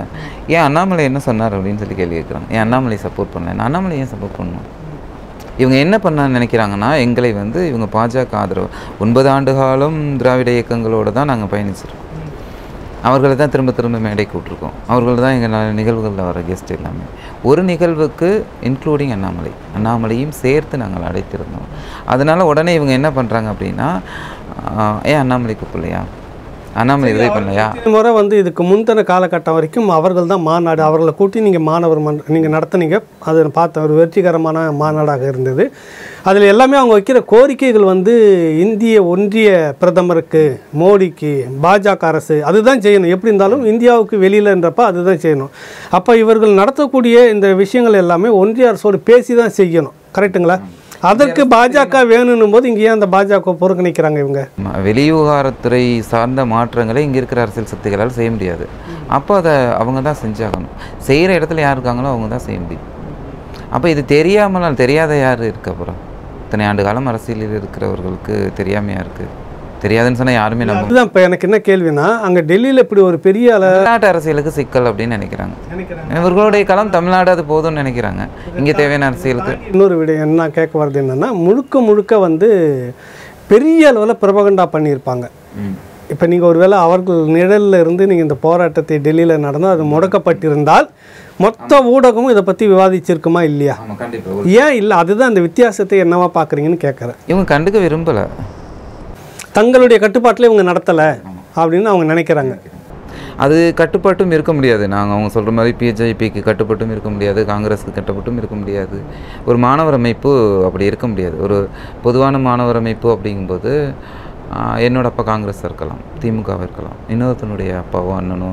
ஏன் அண்ணாமலை என்ன சொன்னார் அப்படின்னு சொல்லி கேள்வி கேட்குறாங்க ஏன் அண்ணாமலை சப்போர்ட் பண்ணல நான் அண்ணாமலை ஏன் சப்போர்ட் பண்ணணும் இவங்க என்ன பண்ண நினைக்கிறாங்கன்னா எங்களை வந்து இவங்க பாஜக ஆதரவு ஒன்பது ஆண்டு காலம் திராவிட இயக்கங்களோட தான் நாங்கள் பயணிச்சிருக்கோம் அவர்களை தான் திரும்ப திரும்ப மேடை கூட்டிருக்கோம் அவர்கள் தான் எங்கள் நிகழ்வுகளில் வர கெஸ்ட் எல்லாமே ஒரு நிகழ்வுக்கு இன்க்ளூடிங் அண்ணாமலை அண்ணாமலையும் சேர்த்து நாங்கள் அழைத்திருந்தோம் அதனால் உடனே இவங்க என்ன பண்ணுறாங்க அப்படின்னா ஆஹ், ஏன் அண்ணாமலை கூப்பிடலையா அண்ணாமலை உதவி பண்ணலையா இந்த முறை வந்து இதுக்கு முந்தின காலகட்டம் வரைக்கும் அவர்கள் தான் மாநாடு அவர்களை கூட்டி நீங்கள் மாணவர் மன்ற நீங்கள் நடத்துனீங்க அதை பார்த்த ஒரு வெற்றிகரமான மாநாடாக இருந்தது அதில் எல்லாமே அவங்க வைக்கிற கோரிக்கைகள் வந்து இந்திய ஒன்றிய பிரதமருக்கு மோடிக்கு பாஜக அரசு அதுதான் செய்யணும் எப்படி இருந்தாலும் இந்தியாவுக்கு வெளியிலன்றப்ப அதுதான் செய்யணும் அப்போ இவர்கள் நடத்தக்கூடிய இந்த விஷயங்கள் எல்லாமே ஒன்றிய அரசோடு பேசி தான் செய்யணும் கரெக்ட்டுங்களா அதற்கு பாஜக வேணும்னும் போது இங்கே ஏன் அந்த பாஜக புறக்கணிக்கிறாங்க இவங்க ம- வெளிவிவகாரத்துறை சார்ந்த மாற்றங்களை இங்கே இருக்கிற அரசியல் சக்திகளால் செய்ய முடியாது அப்போ அதை அவங்க தான் செஞ்சாகணும் செய்கிற இடத்துல யார் இருக்காங்களோ அவங்க தான் செய்ய முடியும் அப்போ இது தெரியாமல் தெரியாத யார் இருக்கு அப்புறம் இத்தனை ஆண்டு காலம் அரசியலில் இருக்கிறவர்களுக்கு தெரியாமையா இருக்குது தெரியாதுன்னு சொன்னால் யாருமே நம்ம அதுதான் இப்போ எனக்கு என்ன கேள்வினா அங்கே டெல்லியில் இப்படி ஒரு பெரிய அள தமிழ்நாட்டு அரசியலுக்கு சிக்கல் அப்படின்னு நினைக்கிறாங்க இவர்களுடைய களம் தமிழ்நாடு அது போதும்னு நினைக்கிறாங்க இங்கே தேவையான அரசியலுக்கு இன்னொரு விட என்ன கேட்க வர்றது என்னன்னா முழுக்க முழுக்க வந்து பெரிய அளவில் பிரபகண்டா பண்ணியிருப்பாங்க இப்போ நீங்கள் ஒருவேளை அவர்கள் நிழலில் இருந்து நீங்கள் இந்த போராட்டத்தை டெல்லியில் நடந்தால் அது முடக்கப்பட்டிருந்தால் மொத்த ஊடகமும் இதை பற்றி விவாதிச்சிருக்குமா இல்லையா ஆமாம் கண்டிப்பாக ஏன் இல்லை அதுதான் அந்த வித்தியாசத்தை என்னவா பார்க்குறீங்கன்னு கேட்குறேன் இவங்க கண்டுக்க விரும்பலை தங்களுடைய கட்டுப்பாட்டில் இவங்க நடத்தலை அப்படின்னு அவங்க நினைக்கிறாங்க அது கட்டுப்பாட்டும் இருக்க முடியாது நாங்கள் அவங்க சொல்கிற மாதிரி பிஜேபிக்கு கட்டுப்பட்டும் இருக்க முடியாது காங்கிரஸுக்கு கட்டுப்பட்டும் இருக்க முடியாது ஒரு மாணவர் அமைப்பு அப்படி இருக்க முடியாது ஒரு பொதுவான மாணவர் அமைப்பு அப்படிங்கும்போது ஆஹ், என்னோட அப்பா காங்கிரஸ் இருக்கலாம் திமுக இருக்கலாம் இன்னொருத்தனுடைய அப்பாவோ அண்ணனோ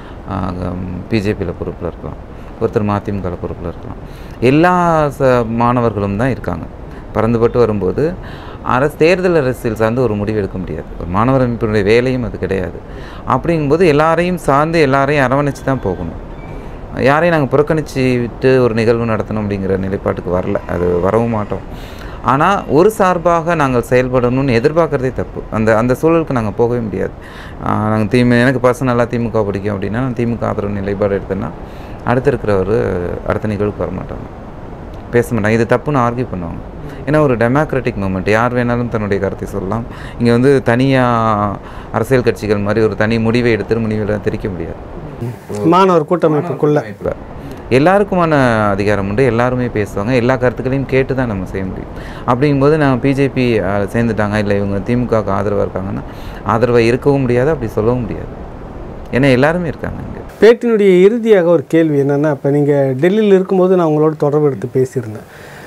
பிஜேபியில் பொறுப்பில் இருக்கலாம் ஒருத்தர் மதிமுக பொறுப்பில் இருக்கலாம் எல்லா ச மாணவர்களும் தான் இருக்காங்க பறந்துபட்டு வரும்போது அரசு தேர்தல் அரசியல் சார்ந்து ஒரு முடிவு எடுக்க முடியாது ஒரு மாணவர் அமைப்பினுடைய வேலையும் அது கிடையாது அப்படிங்கும்போது எல்லாரையும் சார்ந்து எல்லாரையும் அரவணைச்சு தான் போகணும் யாரையும் நாங்கள் புறக்கணிச்சு விட்டு ஒரு நிகழ்வு நடத்தணும் அப்படிங்கிற நிலைப்பாட்டுக்கு வரல அது வரவும் மாட்டோம் ஆனால் ஒரு சார்பாக நாங்கள் செயல்படணும்னு எதிர்பார்க்குறதே தப்பு அந்த அந்த சூழலுக்கு நாங்கள் போகவே முடியாது நாங்கள் திமு எனக்கு பர்சனலாக திமுக பிடிக்கும் அப்படின்னா நான் திமுக ஆதரவு நிலைப்பாடு எடுத்தேன்னா அடுத்து இருக்கிறவர் அடுத்த நிகழ்வுக்கு வர மாட்டாங்க பேச மாட்டாங்க இது தப்புன்னு ஆர்கியூ பண்ணுவாங்க ஏன்னா ஒரு டெமோக்ராட்டிக் மூமெண்ட் யார் வேணாலும் தன்னுடைய கருத்தை சொல்லலாம் இங்கே வந்து தனியாக அரசியல் கட்சிகள் மாதிரி ஒரு தனி முடிவை எடுத்து முடிவில் திரிக்க முடியாது மாணவர் கூட்டமைப்புக்குள்ள இப்போ எல்லாருக்குமான அதிகாரம் உண்டு எல்லாருமே பேசுவாங்க எல்லா கருத்துக்களையும் கேட்டு தான் நம்ம செய்ய முடியும் அப்படிங்கும்போது நான் பிஜேபி சேர்ந்துட்டாங்க இல்லை இவங்க திமுகவுக்கு ஆதரவாக இருக்காங்கன்னா ஆதரவாக இருக்கவும் முடியாது அப்படி சொல்லவும் முடியாது ஏன்னா எல்லாருமே இருக்காங்க இங்கே பேட்டினுடைய இறுதியாக ஒரு கேள்வி என்னென்னா இப்போ நீங்கள் டெல்லியில் இருக்கும்போது நான் உங்களோட தொடர்பு எடுத்து பேசியிருந்தேன்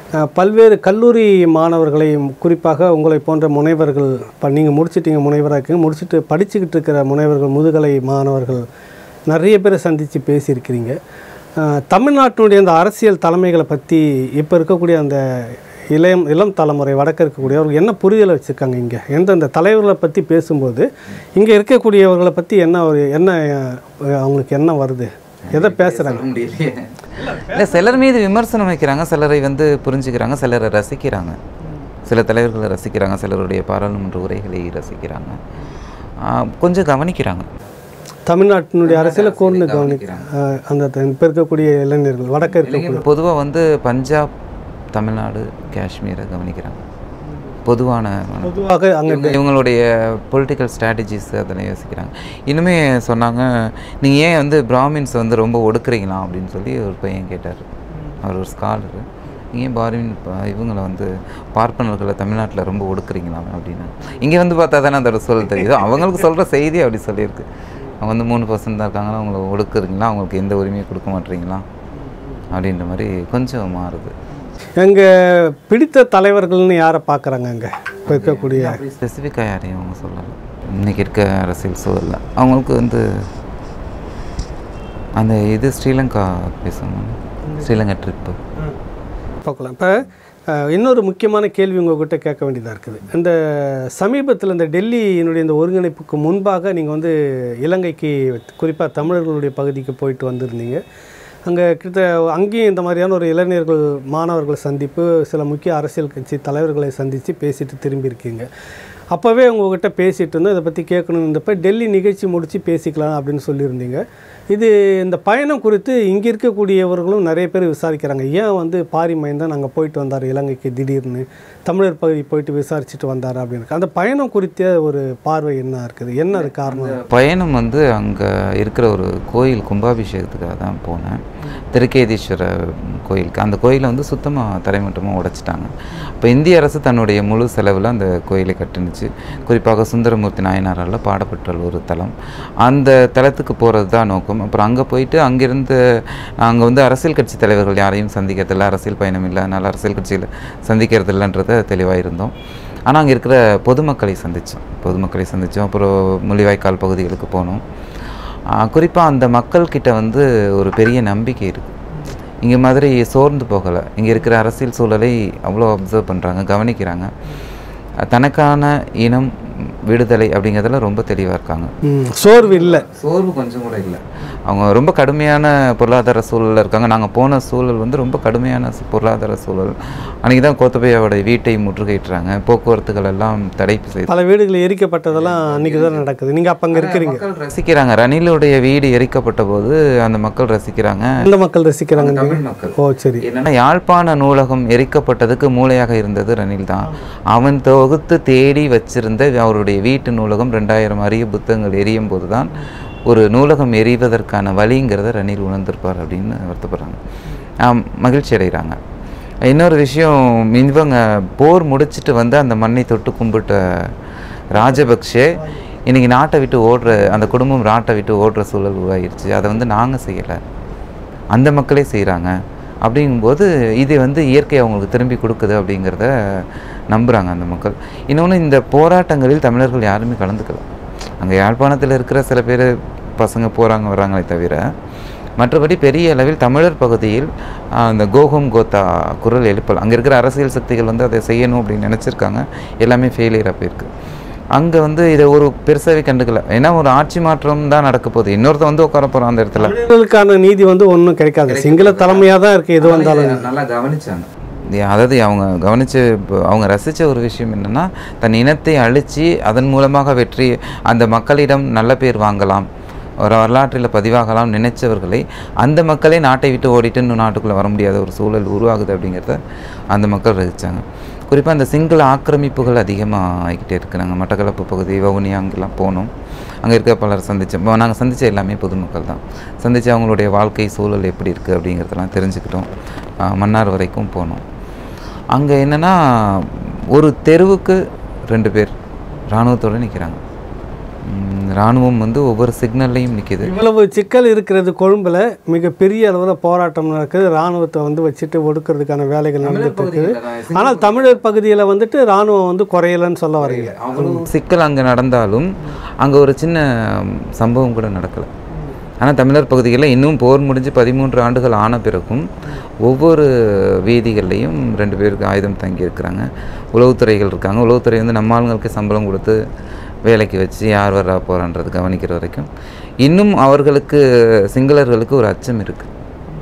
அஹ், பல்வேறு கல்லூரி மாணவர்களை குறிப்பாக உங்களை போன்ற முனைவர்கள் இப்போ நீங்கள் முடிச்சிட்டீங்க முனைவராக இருக்கீங்க முடிச்சுட்டு படிச்சுக்கிட்டு இருக்கிற முனைவர்கள் முதுகலை மாணவர்கள் நிறைய பேரை சந்தித்து பேசியிருக்கிறீங்க அஹ், தமிழ்நாட்டினுடைய அந்த அரசியல் தலைமைகளை பற்றி இப்போ இருக்கக்கூடிய அந்த இளையம் இளம் தலைமுறை வடக்க இருக்கக்கூடியவர்கள் என்ன புரிதலை வச்சுருக்காங்க இங்கே எந்தெந்த தலைவர்களை பற்றி பேசும்போது இங்கே இருக்கக்கூடியவர்களை பற்றி என்ன ஒரு என்ன அஹ், அவங்களுக்கு என்ன வருது எதை பேசுகிறாங்க இல்லை சிலர் மீது விமர்சனம் வைக்கிறாங்க சிலரை வந்து புரிஞ்சுக்கிறாங்க சிலரை ரசிக்கிறாங்க சில தலைவர்களை ரசிக்கிறாங்க சிலருடைய பாராளுமன்ற உரைகளை ரசிக்கிறாங்க ஆஹ் கொஞ்சம் கவனிக்கிறாங்க தமிழ்நாட்டினுடைய அரசியலை கூர்ந்து கவனிக்கிறாங்க அஹ், அந்த இப்போ இருக்கக்கூடிய இளைஞர்கள் வடக்க இருக்கக்கூடிய பொதுவாக வந்து பஞ்சாப் தமிழ்நாடு காஷ்மீரை கவனிக்கிறாங்க பொதுவான பொதுவாக அங்கே இவங்க- இவங்களுடைய பொலிட்டிக்கல் ஸ்ட்ராட்டஜிஸ் அதெல்லாம் யோசிக்கிறாங்க இன்னுமே சொன்னாங்க நீங்கள் ஏன் வந்து பிராமின்ஸ் வந்து ரொம்ப ஒடுக்குறீங்களா அப்படின்னு சொல்லி ஒரு பையன் கேட்டார் அவர் ஒரு ஸ்காலர் நீங்கள் ஏன் பாரின் இவங்களை வந்து பார்ப்பனர்களை தமிழ்நாட்டில் ரொம்ப ஒடுக்குறீங்களா அப்படின்னு இங்கே வந்து பார்த்தா தானே அதோட சொல் தெரியுது அவங்களுக்கு சொல்கிற செய்தி அப்படி சொல்லியிருக்கு அவங்க வந்து மூணு பர்சன்ட் தான் இருக்காங்களா அவங்கள ஒடுக்குறீங்களா அவங்களுக்கு எந்த உரிமையும் கொடுக்க மாட்டீங்களா அப்படின்ற மாதிரி கொஞ்சம் மாறுது எங்க பிடித்த தலைவர்கள்னு யாரை பார்க்குறாங்க அங்கே இப்போ இருக்கக்கூடிய ஸ்பெசிஃபிக்காக யாரையும் அவங்க சொல்லலை இன்னைக்கு இருக்க அரசியல் சூழலில் அவங்களுக்கு வந்து அந்த இது ஸ்ரீலங்கா பேசணும் ஸ்ரீலங்கா ட்ரிப்பு பார்க்கலாம் இப்போ இன்னொரு முக்கியமான கேள்வி உங்ககிட்ட கேட்க வேண்டியதாக இருக்குது இந்த சமீபத்தில் இந்த டெல்லியினுடைய இந்த ஒருங்கிணைப்புக்கு முன்பாக நீங்கள் வந்து இலங்கைக்கு குறிப்பாக தமிழர்களுடைய பகுதிக்கு போயிட்டு வந்திருந்தீங்க அங்கே கிட்ட அங்கேயும் இந்த மாதிரியான ஒரு இளைஞர்கள் மாணவர்கள் சந்திப்பு சில முக்கிய அரசியல் கட்சி தலைவர்களை சந்தித்து பேசிட்டு திரும்பியிருக்கீங்க அப்போவே உங்ககிட்ட பேசிகிட்டு இருந்தோம் இதை பற்றி கேட்கணும் இருந்தப்ப டெல்லி நிகழ்ச்சி முடித்து பேசிக்கலாம் அப்படின்னு சொல்லியிருந்தீங்க இது இந்த பயணம் குறித்து இங்கே இருக்கக்கூடியவர்களும் நிறைய பேர் விசாரிக்கிறாங்க ஏன் வந்து பாரி மைந்தன் அங்கே போயிட்டு வந்தார் இலங்கைக்கு திடீர்னு தமிழர் பகுதி போயிட்டு விசாரிச்சுட்டு வந்தார் அப்படின்னு அந்த பயணம் குறித்த ஒரு பார்வை என்ன இருக்குது என்ன அது காரணம் பயணம் வந்து அங்கே இருக்கிற ஒரு கோயில் கும்பாபிஷேகத்துக்காக தான் போனேன் திருக்கேதீஸ்வரர் கோயிலுக்கு அந்த கோயிலை வந்து சுத்தமாக தரைமட்டமாக உடைச்சிட்டாங்க இப்போ இந்திய அரசு தன்னுடைய முழு செலவில் அந்த கோயிலை கட்டுனுச்சு குறிப்பாக சுந்தரமூர்த்தி நாயனாரால் பாடப்பட்ட ஒரு தலம் அந்த தலத்துக்கு போகிறது தான் நோக்கம் அப்புறம் அங்கே போயிட்டு அங்கேருந்து அங்கே வந்து அரசியல் கட்சி தலைவர்கள் யாரையும் சந்திக்கிறதில்ல அரசியல் பயணம் இல்லை அதனால் அரசியல் கட்சியில் சந்திக்கிறது இல்லைன்றத தெளிவாக இருந்தோம் ஆனால் அங்கே இருக்கிற பொதுமக்களை சந்தித்தோம் பொதுமக்களை சந்தித்தோம் அப்புறம் முள்ளிவாய்க்கால் பகுதிகளுக்கு போனோம் குறிப்பாக அந்த மக்கள்கிட்ட வந்து ஒரு பெரிய நம்பிக்கை இருக்குது இங்கே மாதிரி சோர்ந்து போகலை இங்கே இருக்கிற அரசியல் சூழலை அவ்வளோ அப்சர்வ் பண்ணுறாங்க கவனிக்கிறாங்க தனக்கான இனம் விடுதலை அப்படிங்கிறதுல ரொம்ப தெளிவாக இருக்காங்க ம், சோர்வு இல்லை சோர்வு கொஞ்சம் கூட இல்லை அவங்க ரொம்ப கடுமையான பொருளாதார சூழலில் இருக்காங்க நாங்கள் போன சூழல் வந்து ரொம்ப கடுமையான சு- பொருளாதார சூழல் அன்றைக்கி தான் கோத்தபையாவோட வீட்டை முற்றுகையிட்டுறாங்க போக்குவரத்துகள் எல்லாம் தடை செய்து பல வீடுகள் எரிக்கப்பட்டதெல்லாம் அன்றைக்கி தான் நடக்குது நீங்கள் அப்போ அங்கே இருக்கிறீங்க மக்கள் ரசிக்கிறாங்க ரணிலுடைய வீடு எரிக்கப்பட்ட போது அந்த மக்கள் ரசிக்கிறாங்க எந்த மக்கள் ரசிக்கிறாங்க தமிழ் மக்கள் ஓ சரி என்னன்னா யாழ்ப்பாண நூலகம் எரிக்கப்பட்டதுக்கு மூளையாக இருந்தது ரணில் தான் அவன் தொகுத்து தேடி வச்சிருந்த அவருடைய வீட்டு நூலகம் ரெண்டாயிரம் அரிய புத்தகங்கள் எரியும் போது தான் ஒரு நூலகம் எரிவதற்கான வழிங்கிறத ரணில் உணர்ந்திருப்பார் அப்படின்னு வருத்தப்படுறாங்க ஆம், மகிழ்ச்சி அடைகிறாங்க இன்னொரு விஷயம் இவங்க போர் முடிச்சிட்டு வந்து அந்த மண்ணை தொட்டு கும்பிட்ட ராஜபக்ஷே இன்னைக்கு நாட்டை விட்டு ஓடுற அந்த குடும்பம் நாட்டை விட்டு ஓடுற சூழல் உருவாகிருச்சு அதை வந்து நாங்கள் செய்யலை அந்த மக்களே செய்கிறாங்க அப்படிங்கும்போது இது வந்து இயற்கை அவங்களுக்கு திரும்பி கொடுக்குது அப்படிங்கிறத நம்புகிறாங்க அந்த மக்கள் இன்னொன்று இந்த போராட்டங்களில் தமிழர்கள் யாருமே கலந்துக்கல அங்கே யாழ்ப்பாணத்தில் இருக்கிற சில பேர் பசங்க போகிறாங்க வராங்களே தவிர மற்றபடி பெரிய அளவில் தமிழர் பகுதியில் ஆஹ், அந்த கோகும் கோத்தா குரல் எழுப்பல் அங்கே இருக்கிற அரசியல் சக்திகள் வந்து அதை செய்யணும் அப்படின்னு நினச்சிருக்காங்க எல்லாமே ஃபெயிலியராக போயிருக்கு அங்கே வந்து இதை ஒரு பெருசாகவே கண்டுக்கல ஏன்னா ஒரு ஆட்சி மாற்றம் தான் நடக்க போகுது இன்னொருத்த வந்து உட்கார போகிறான் அந்த இடத்துல தமிழர்களுக்கான நீதி வந்து ஒன்றும் கிடைக்காது சிங்கள தலைமையாக தான் இருக்குது எது வந்தாலும் நல்லா கவனிச்சாங்க அதாவது அவங்க கவனிச்சு இப்போ அவங்க ரசித்த ஒரு விஷயம் என்னென்னா தன் இனத்தை அழித்து அதன் மூலமாக வெற்றி அந்த மக்களிடம் நல்ல பேர் வாங்கலாம் ஒரு வரலாற்றில் பதிவாகலாம் நினைச்சவர்களை அந்த மக்களே நாட்டை விட்டு ஓடிட்டு இன்னும் நாட்டுக்குள்ளே வர முடியாத ஒரு சூழல் உருவாகுது அப்படிங்கிறத அந்த மக்கள் ரசித்தாங்க குறிப்பாக அந்த சிங்கள ஆக்கிரமிப்புகள் அதிகமாக ஆகிக்கிட்டே இருக்கு நாங்கள் மட்டக்களப்பு பகுதி வவுனியா அங்கெல்லாம் போனோம் அங்கே இருக்க பலர் சந்தித்தோம் நாங்கள் சந்தித்த எல்லாமே பொதுமக்கள் தான் சந்தித்து அவங்களுடைய வாழ்க்கை சூழல் எப்படி இருக்குது அப்படிங்கிறதெல்லாம் தெரிஞ்சுக்கிட்டோம் ஆஹ் மன்னார் வரைக்கும் போனோம் அங்கே என்னென்னா ஒரு தெருவுக்கு ரெண்டு பேர் இராணுவத்தோடு நிற்கிறாங்க ம், இராணுவம் வந்து ஒவ்வொரு சிக்னல்லையும் நிற்கிது இவ்வளவு சிக்கல் இருக்கிறது கொழும்புல மிகப்பெரிய அளவில் போராட்டம் நடக்குது இராணுவத்தை வந்து வச்சுட்டு ஒடுக்கிறதுக்கான வேலைகள் நடந்துட்டு இருக்குது ஆனால் தமிழர் பகுதியில் வந்துட்டு இராணுவம் வந்து குறையலன்னு சொல்ல வரீங்க சிக்கல் அங்கே நடந்தாலும் அங்கே ஒரு சின்ன ம், சம்பவம் கூட நடக்கலை ஆனால் தமிழர் பகுதிகளில் இன்னும் போர் முடிஞ்சு பதிமூன்று ஆண்டுகள் ஆன பிறகும் ஒவ்வொரு வீதிகள்லையும் ரெண்டு பேருக்கு ஆயுதம் தங்கி இருக்கிறாங்க உளவுத்துறைகள் இருக்காங்க உளவுத்துறை வந்து நம்ம ஆளுங்களுக்கு சம்பளம் கொடுத்து வேலைக்கு வச்சு யார் வர்றா போகிறான்றது கவனிக்கிற வரைக்கும் இன்னும் அவர்களுக்கு சிங்களர்களுக்கு ஒரு அச்சம் இருக்குது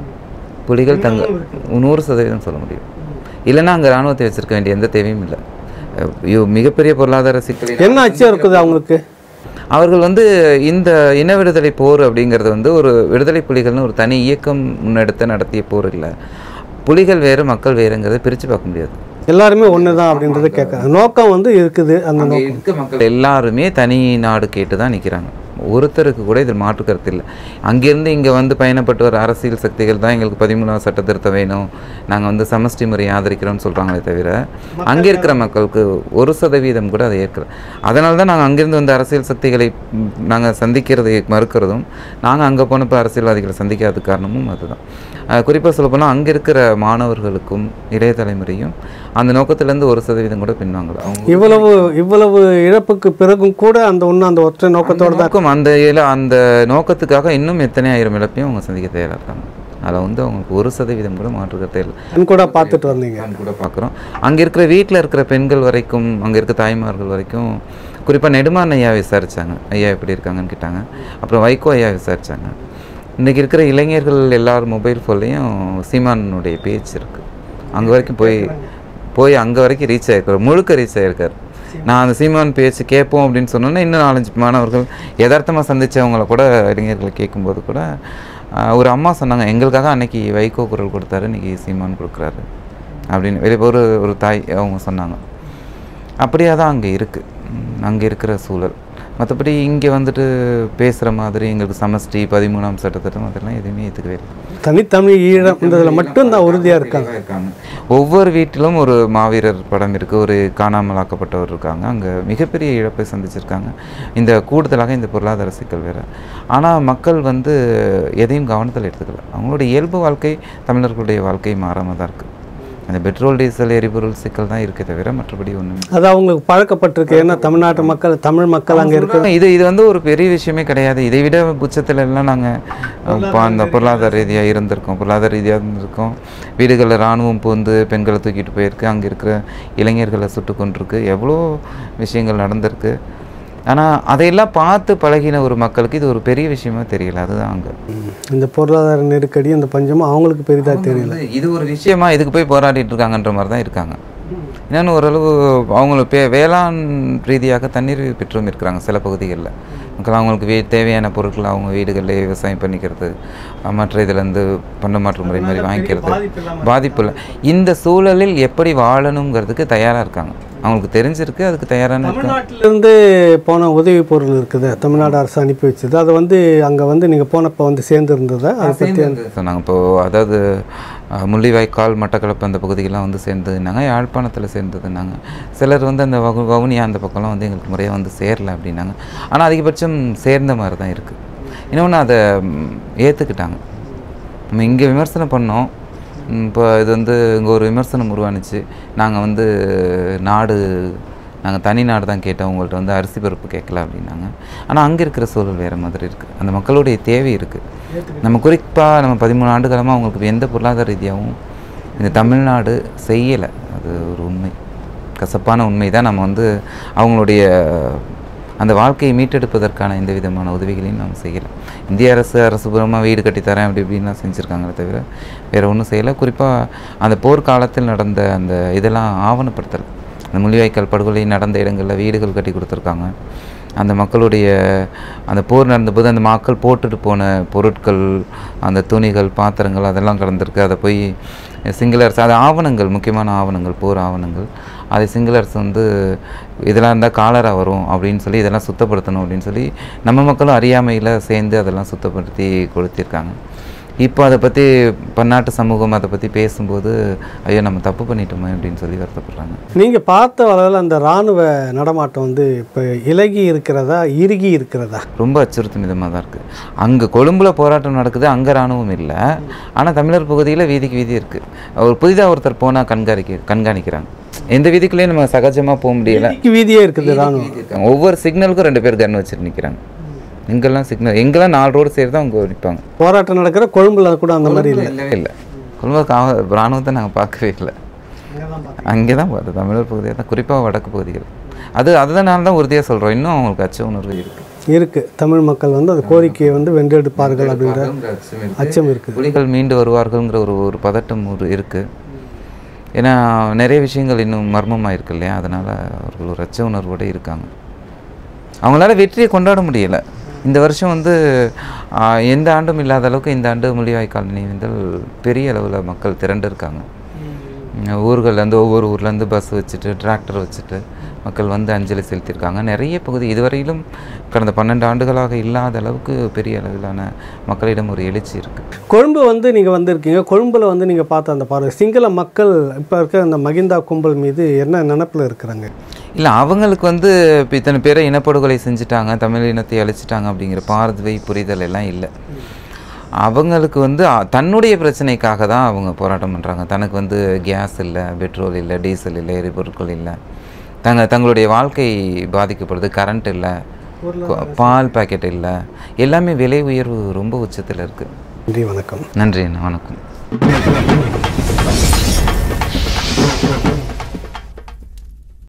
புலிகள் தங்க நூறு சதவீதம் சொல்ல முடியும் இல்லைன்னா அங்கே இராணுவத்தை வச்சிருக்க வேண்டிய எந்த தேவையும் இல்லை அஹ் ஐயோ, மிகப்பெரிய பொருளாதார சிக்கல் என்ன அச்சம் இருக்குது அவங்களுக்கு அவர்கள் வந்து இந்த இன விடுதலை போர் அப்படிங்கிறது வந்து ஒரு விடுதலை புலிகள்னு ஒரு தனி இயக்கம் முன்னெடுத்து நடத்திய போர் இல்லை புலிகள் வேறு மக்கள் வேறுங்கிறத பிரித்து பார்க்க முடியாது எல்லாருமே ஒன்று தான் அப்படின்றத கேட்குறாங்க நோக்கம் வந்து இருக்குது அந்த அங்கே இருக்க மக்கள் எல்லாருமே தனி நாடு கேட்டு தான் நிற்கிறாங்க ஒருத்தருக்கு கூட இதில் மாற்று கருத்து இல்லை அங்கேருந்து இங்கே வந்து பயணப்பட்டு வர அரசியல் சக்திகள் தான் எங்களுக்கு பதிமூணாவது சட்ட திருத்தம் வேணும் நாங்கள் வந்து சமஷ்டி முறையை ஆதரிக்கிறோம்னு சொல்கிறாங்களே தவிர அங்கே இருக்கிற மக்களுக்கு ஒரு சதவீதம் கூட அதை ஏற்கல அதனால தான் நாங்கள் அங்கேருந்து வந்த அரசியல் சக்திகளை நாங்கள் சந்திக்கிறதை மறுக்கிறதும் நாங்கள் அங்கே போனப்போ அரசியல்வாதிகளை சந்திக்காத காரணமும் அதுதான் குறிப்பாக சொல்லப்போனால் அங்கே இருக்கிற மாணவர்களுக்கும் இளைய தலைமுறையும் அந்த நோக்கத்திலேருந்து ஒரு சதவீதம் கூட பின்வாங்கல அவங்க இவ்வளவு இவ்வளவு இழப்புக்கு பிறகும் கூட அந்த ஒன்று அந்த ஒற்றை நோக்கத்தோட தான் நோக்கம் அந்த இல அந்த நோக்கத்துக்காக இன்னும் எத்தனை ஆயிரம் இழப்பையும் அவங்க சந்திக்க தயாராக இருக்காங்க அதில் வந்து அவங்களுக்கு ஒரு சதவீதம் கூட மாற்றுக்கிறதே இல்லை கண் கூட பார்த்துட்டு வந்தீங்க நான் கூட பார்க்குறோம் அங்கே இருக்கிற வீட்டில் இருக்கிற பெண்கள் வரைக்கும் அங்கே இருக்க தாய்மார்கள் வரைக்கும் குறிப்பாக நெடுமான் ஐயா விசாரிச்சாங்க ஐயா எப்படி இருக்காங்கன்னு கேட்டாங்க அப்புறம் வைகோ ஐயா விசாரிச்சாங்க இன்றைக்கி இருக்கிற இளைஞர்கள் எல்லார் மொபைல் ஃபோன்லேயும் சீமானுடைய பேச்சு இருக்குது அங்கே வரைக்கும் போய் போய் அங்கே வரைக்கும் ரீச் ஆகிருக்காரு முழுக்க ரீச் ஆகிருக்காரு நான் அந்த சீமான் பேச்சு கேட்போம் அப்படின்னு சொன்னோன்னே இன்னும் நாலஞ்சு மாணவர்கள் யதார்த்தமாக சந்திச்சவங்கள கூட இளைஞர்கள் கேட்கும்போது கூட ஆஹ், ஒரு அம்மா சொன்னாங்க எங்களுக்காக அன்னைக்கு வைகோ குரல் கொடுத்தாரு இன்னைக்கு சீமான் கொடுக்குறாரு அப்படின்னு வெளியே ஒரு ஒரு தாய் அவங்க சொன்னாங்க அப்படியே தான் அங்கே இருக்குது அங்கே இருக்கிற சூழல் மற்றபடி இங்கே வந்துட்டு பேசுகிற மாதிரி எங்களுக்கு சமஷ்டி பதிமூணாம் சட்டத்திட்டம் அதெல்லாம் எதுவுமே ஏற்றுக்கவே இல்லை தனித்தமிழ் ஈழம்ன்றதுல மட்டும் தான் உறுதியாக இருக்காங்க இருக்காங்க ஒவ்வொரு வீட்டிலும் ஒரு மாவீரர் படம் இருக்குது ஒரு காணாமலாக்கப்பட்டவர் இருக்காங்க அங்கே மிகப்பெரிய இழப்பை சந்திச்சிருக்காங்க இந்த கூடுதலாக இந்த பொருளாதார சிக்கல் வேறு ஆனால் மக்கள் வந்து எதையும் கவனத்தில் எடுத்துக்கல அவங்களுடைய இயல்பு வாழ்க்கை தமிழர்களுடைய வாழ்க்கை மாறாமல் தான் இருக்குது அந்த பெட்ரோல் டீசல் எரிபொருள் சிக்கல் தான் இருக்கே தவிர மற்றபடி ஒன்றும் அது அவங்களுக்கு பழக்கப்பட்டிருக்கு ஏன்னா தமிழ்நாட்டு மக்கள் தமிழ் மக்கள் அங்கே இருக்கு இது இது வந்து ஒரு பெரிய விஷயமே கிடையாது இதை விட உச்சத்துல எல்லாம் நாங்கள் அந்த பொருளாதார ரீதியாக இருந்திருக்கோம் பொருளாதார ரீதியாக இருந்திருக்கோம் வீடுகளில் இராணுவம் பூந்து பெண்களை தூக்கிட்டு போயிருக்கு அங்கே இருக்கிற இளைஞர்களை சுட்டு கொண்டிருக்கு எவ்வளோ விஷயங்கள் நடந்திருக்கு ஆனால் அதையெல்லாம் பார்த்து பழகின ஒரு மக்களுக்கு இது ஒரு பெரிய விஷயமா தெரியல அதுதான் அங்கே இந்த பொருளாதார நெருக்கடி இந்த பஞ்சமும் அவங்களுக்கு பெரிதாக தெரியல இது ஒரு விஷயமா இதுக்கு போய் போராடிட்டு இருக்காங்கன்ற மாதிரி தான் இருக்காங்க இன்னொன்று ஓரளவு அவங்களுக்கு பே வேளாண் ரீதியாக தண்ணீர் பெற்றும் இருக்கிறாங்க சில பகுதிகளில் மக்கள் அவங்களுக்கு வீ தேவையான பொருட்களை அவங்க வீடுகளிலே விவசாயம் பண்ணிக்கிறது அஹ் மற்ற இதுலேருந்து பண்ட மாற்று முறை மாதிரி வாங்கிக்கிறது பாதிப்பு இல்லை இந்த சூழலில் எப்படி வாழணுங்கிறதுக்கு தயாராக இருக்காங்க அவங்களுக்கு தெரிஞ்சிருக்கு அதுக்கு தயாரான இருக்காங்க தமிழ்நாட்டிலிருந்து போன உதவி பொருள் இருக்குது தமிழ்நாடு அரசு அனுப்பி வச்சது அதை வந்து அங்கே வந்து நீங்கள் போனப்போ வந்து சேர்ந்து இருந்ததா அதை பற்றி சொன்னாங்க இப்போ அதாவது அஹ், முள்ளிவாய்க்கால் மட்டக்களப்பு அந்த பகுதிக்கெல்லாம் வந்து சேர்ந்ததுனாங்க யாழ்ப்பாணத்தில் சேர்ந்ததுனாங்க சிலர் வந்து அந்த வகு வவுனியா அந்த பக்கம்லாம் வந்து எங்களுக்கு முறையாக வந்து சேரல அப்படின்னாங்க ஆனால் அதிகபட்சம் சேர்ந்த மாதிரி தான் இருக்குது இன்னொன்று அதை ஏற்றுக்கிட்டாங்க நம்ம இங்கே விமர்சனம் பண்ணோம் ம், இப்போ இது வந்து இங்கே ஒரு விமர்சனம் உருவானுச்சு நாங்கள் வந்து நாடு நாங்கள் தனி நாடு தான் கேட்டோம் உங்கள்கிட்ட வந்து அரிசி பருப்பு கேட்கல அப்படின்னாங்க ஆனால் அங்கே இருக்கிற சூழல் வேறு மாதிரி இருக்குது அந்த மக்களுடைய தேவை இருக்குது நம்ம குறிப்பாக நம்ம பதிமூணு ஆண்டு காலமாக அவங்களுக்கு எந்த பொருளாதார ரீதியாகவும் இந்த தமிழ்நாடு செய்யலை அது ஒரு உண்மை கசப்பான உண்மை தான் நம்ம வந்து அவங்களுடைய அந்த வாழ்க்கையை மீட்டெடுப்பதற்கான எந்த விதமான உதவிகளையும் நம்ம செய்யலை இந்திய அரசு அரசுபூர்வமாக வீடு கட்டித்தரேன் அப்படி இப்படின்லாம் செஞ்சுருக்காங்களே தவிர வேறு ஒன்றும் செய்யலை குறிப்பாக அந்த போர்க்காலத்தில் நடந்த அந்த இதெல்லாம் ஆவணப்படுத்தலை அந்த முள்ளிவாய்க்கால் படுகொலை நடந்த இடங்களில் வீடுகள் கட்டி கொடுத்துருக்காங்க அந்த மக்களுடைய அந்த போர் நடந்தபோது அந்த மக்கள் போட்டுட்டு போன பொருட்கள் அந்த துணிகள் பாத்திரங்கள் அதெல்லாம் கலந்துருக்கு அதை போய் சிங்கள அரசு அது ஆவணங்கள் முக்கியமான ஆவணங்கள் போர் ஆவணங்கள் அதை சிங்கள அரசு வந்து இதெல்லாம் இருந்தால் காலரா வரும் அப்படின்னு சொல்லி இதெல்லாம் சுத்தப்படுத்தணும் அப்படின்னு சொல்லி நம்ம மக்களும் அறியாமையில் சேர்ந்து அதெல்லாம் சுத்தப்படுத்தி கொடுத்திருக்காங்க இப்போ அதை பற்றி பன்னாட்டு சமூகம் அதை பற்றி பேசும்போது ஐயோ நம்ம தப்பு பண்ணிட்டோமே அப்படின்னு சொல்லி வருத்தப்படுறாங்க நீங்கள் பார்த்த வகையில் அந்த இராணுவ நடமாட்டம் வந்து இப்போ இலகி இருக்கிறதா இறுகி இருக்கிறதா ரொம்ப அச்சுறுத்தும் விதமாக தான் இருக்குது அங்கே கொழும்புல போராட்டம் நடக்குது அங்கே இராணுவம் இல்லை ஆனால் தமிழர் பகுதியில் வீதிக்கு வீதி இருக்குது ஒரு புதிதாக ஒருத்தர் போனால் கண்காணிக்க கண்காணிக்கிறாங்க எந்த வீதிக்குள்ளேயும் நம்ம சகஜமாக போக முடியல வீதிக்கு வீதியே இருக்குது இராணுவம் இருக்காங்க. ஒவ்வொரு சிக்னலுக்கும் ரெண்டு பேர் கன் வச்சுட்டு நிற்கிறாங்க எங்கெல்லாம் சிக்னல் எங்கெல்லாம் நாலு ரோடு சைடு தான் அவங்க நிற்பாங்க போராட்டம் நடக்கிற கொழும்புல கூட அந்த மாதிரி இல்லை இல்லவே இல்லை கொழும்பு காவ இராணுவத்தை நாங்கள் பார்க்கவே இல்லை அங்கே தான் பார்த்தோம் தமிழர் பகுதியாக தான் குறிப்பாக வடக்கு பகுதிகள் அது அதனால தான் உறுதியாக சொல்கிறோம் இன்னும் அவங்களுக்கு அச்ச உணர்வு இருக்குது இருக்கு தமிழ் மக்கள் வந்து அந்த கோரிக்கையை வந்து வென்றெடுப்பார்கள் அப்படின்ற அச்சம் இருக்குது புலிகள் மீண்டு வருவார்கள்ங்கிற ஒரு ஒரு பதட்டம் ஒரு இருக்குது ஏன்னா நிறைய விஷயங்கள் இன்னும் மர்மமாக இருக்கு இல்லையா அதனால் அவர்கள் ஒரு அச்ச உணர்வோடு இருக்காங்க அவங்களால வெற்றியை கொண்டாட முடியலை இந்த வருஷம் வந்து ஆஹ், எந்த ஆண்டும் இல்லாத அளவுக்கு இந்த ஆண்டு முள்ளிவாய்க்கால் நினைவேந்தல் பெரிய அளவில் மக்கள் திரண்டு இருக்காங்க உம், ஊர்கள்லேருந்து ஒவ்வொரு ஊர்லேருந்து பஸ் வச்சுட்டு டிராக்டர் வச்சுட்டு மக்கள் வந்து அஞ்சலி செலுத்தியிருக்காங்க நிறைய பகுதி இதுவரையிலும் கடந்த பன்னெண்டு ஆண்டுகளாக இல்லாத அளவுக்கு பெரிய அளவிலான மக்களிடம் ஒரு எழுச்சி இருக்குது கொழும்பு வந்து நீங்கள் வந்திருக்கீங்க கொழும்புல வந்து நீங்கள் பார்த்த அந்த பார்வை சிங்கள மக்கள் இப்போ இருக்க அந்த மகிந்தா கும்பல் மீது என்ன நினப்பில் இருக்கிறாங்க இல்லை அவங்களுக்கு வந்து இப்போ இத்தனை பேரை இனப்படுகொலை செஞ்சுட்டாங்க தமிழ் இனத்தை அழிச்சிட்டாங்க அப்படிங்கிற பார்வை புரிதல் எல்லாம் இல்லை அவங்களுக்கு வந்து அ- தன்னுடைய பிரச்சனைக்காக தான் அவங்க போராட்டம் பண்ணுறாங்க தனக்கு வந்து கேஸ் இல்லை பெட்ரோல் இல்லை டீசல் இல்லை எரிபொருட்கள் இல்லை தங்க தங்களுடைய வாழ்க்கை பாதிக்கப்படுது கரண்ட் இல்லை கொ- பால் பாக்கெட் இல்லை எல்லாமே விலை உயர்வு ரொம்ப உச்சத்தில் இருக்குது நன்றி வணக்கம் நன்றி அண்ணா வணக்கம்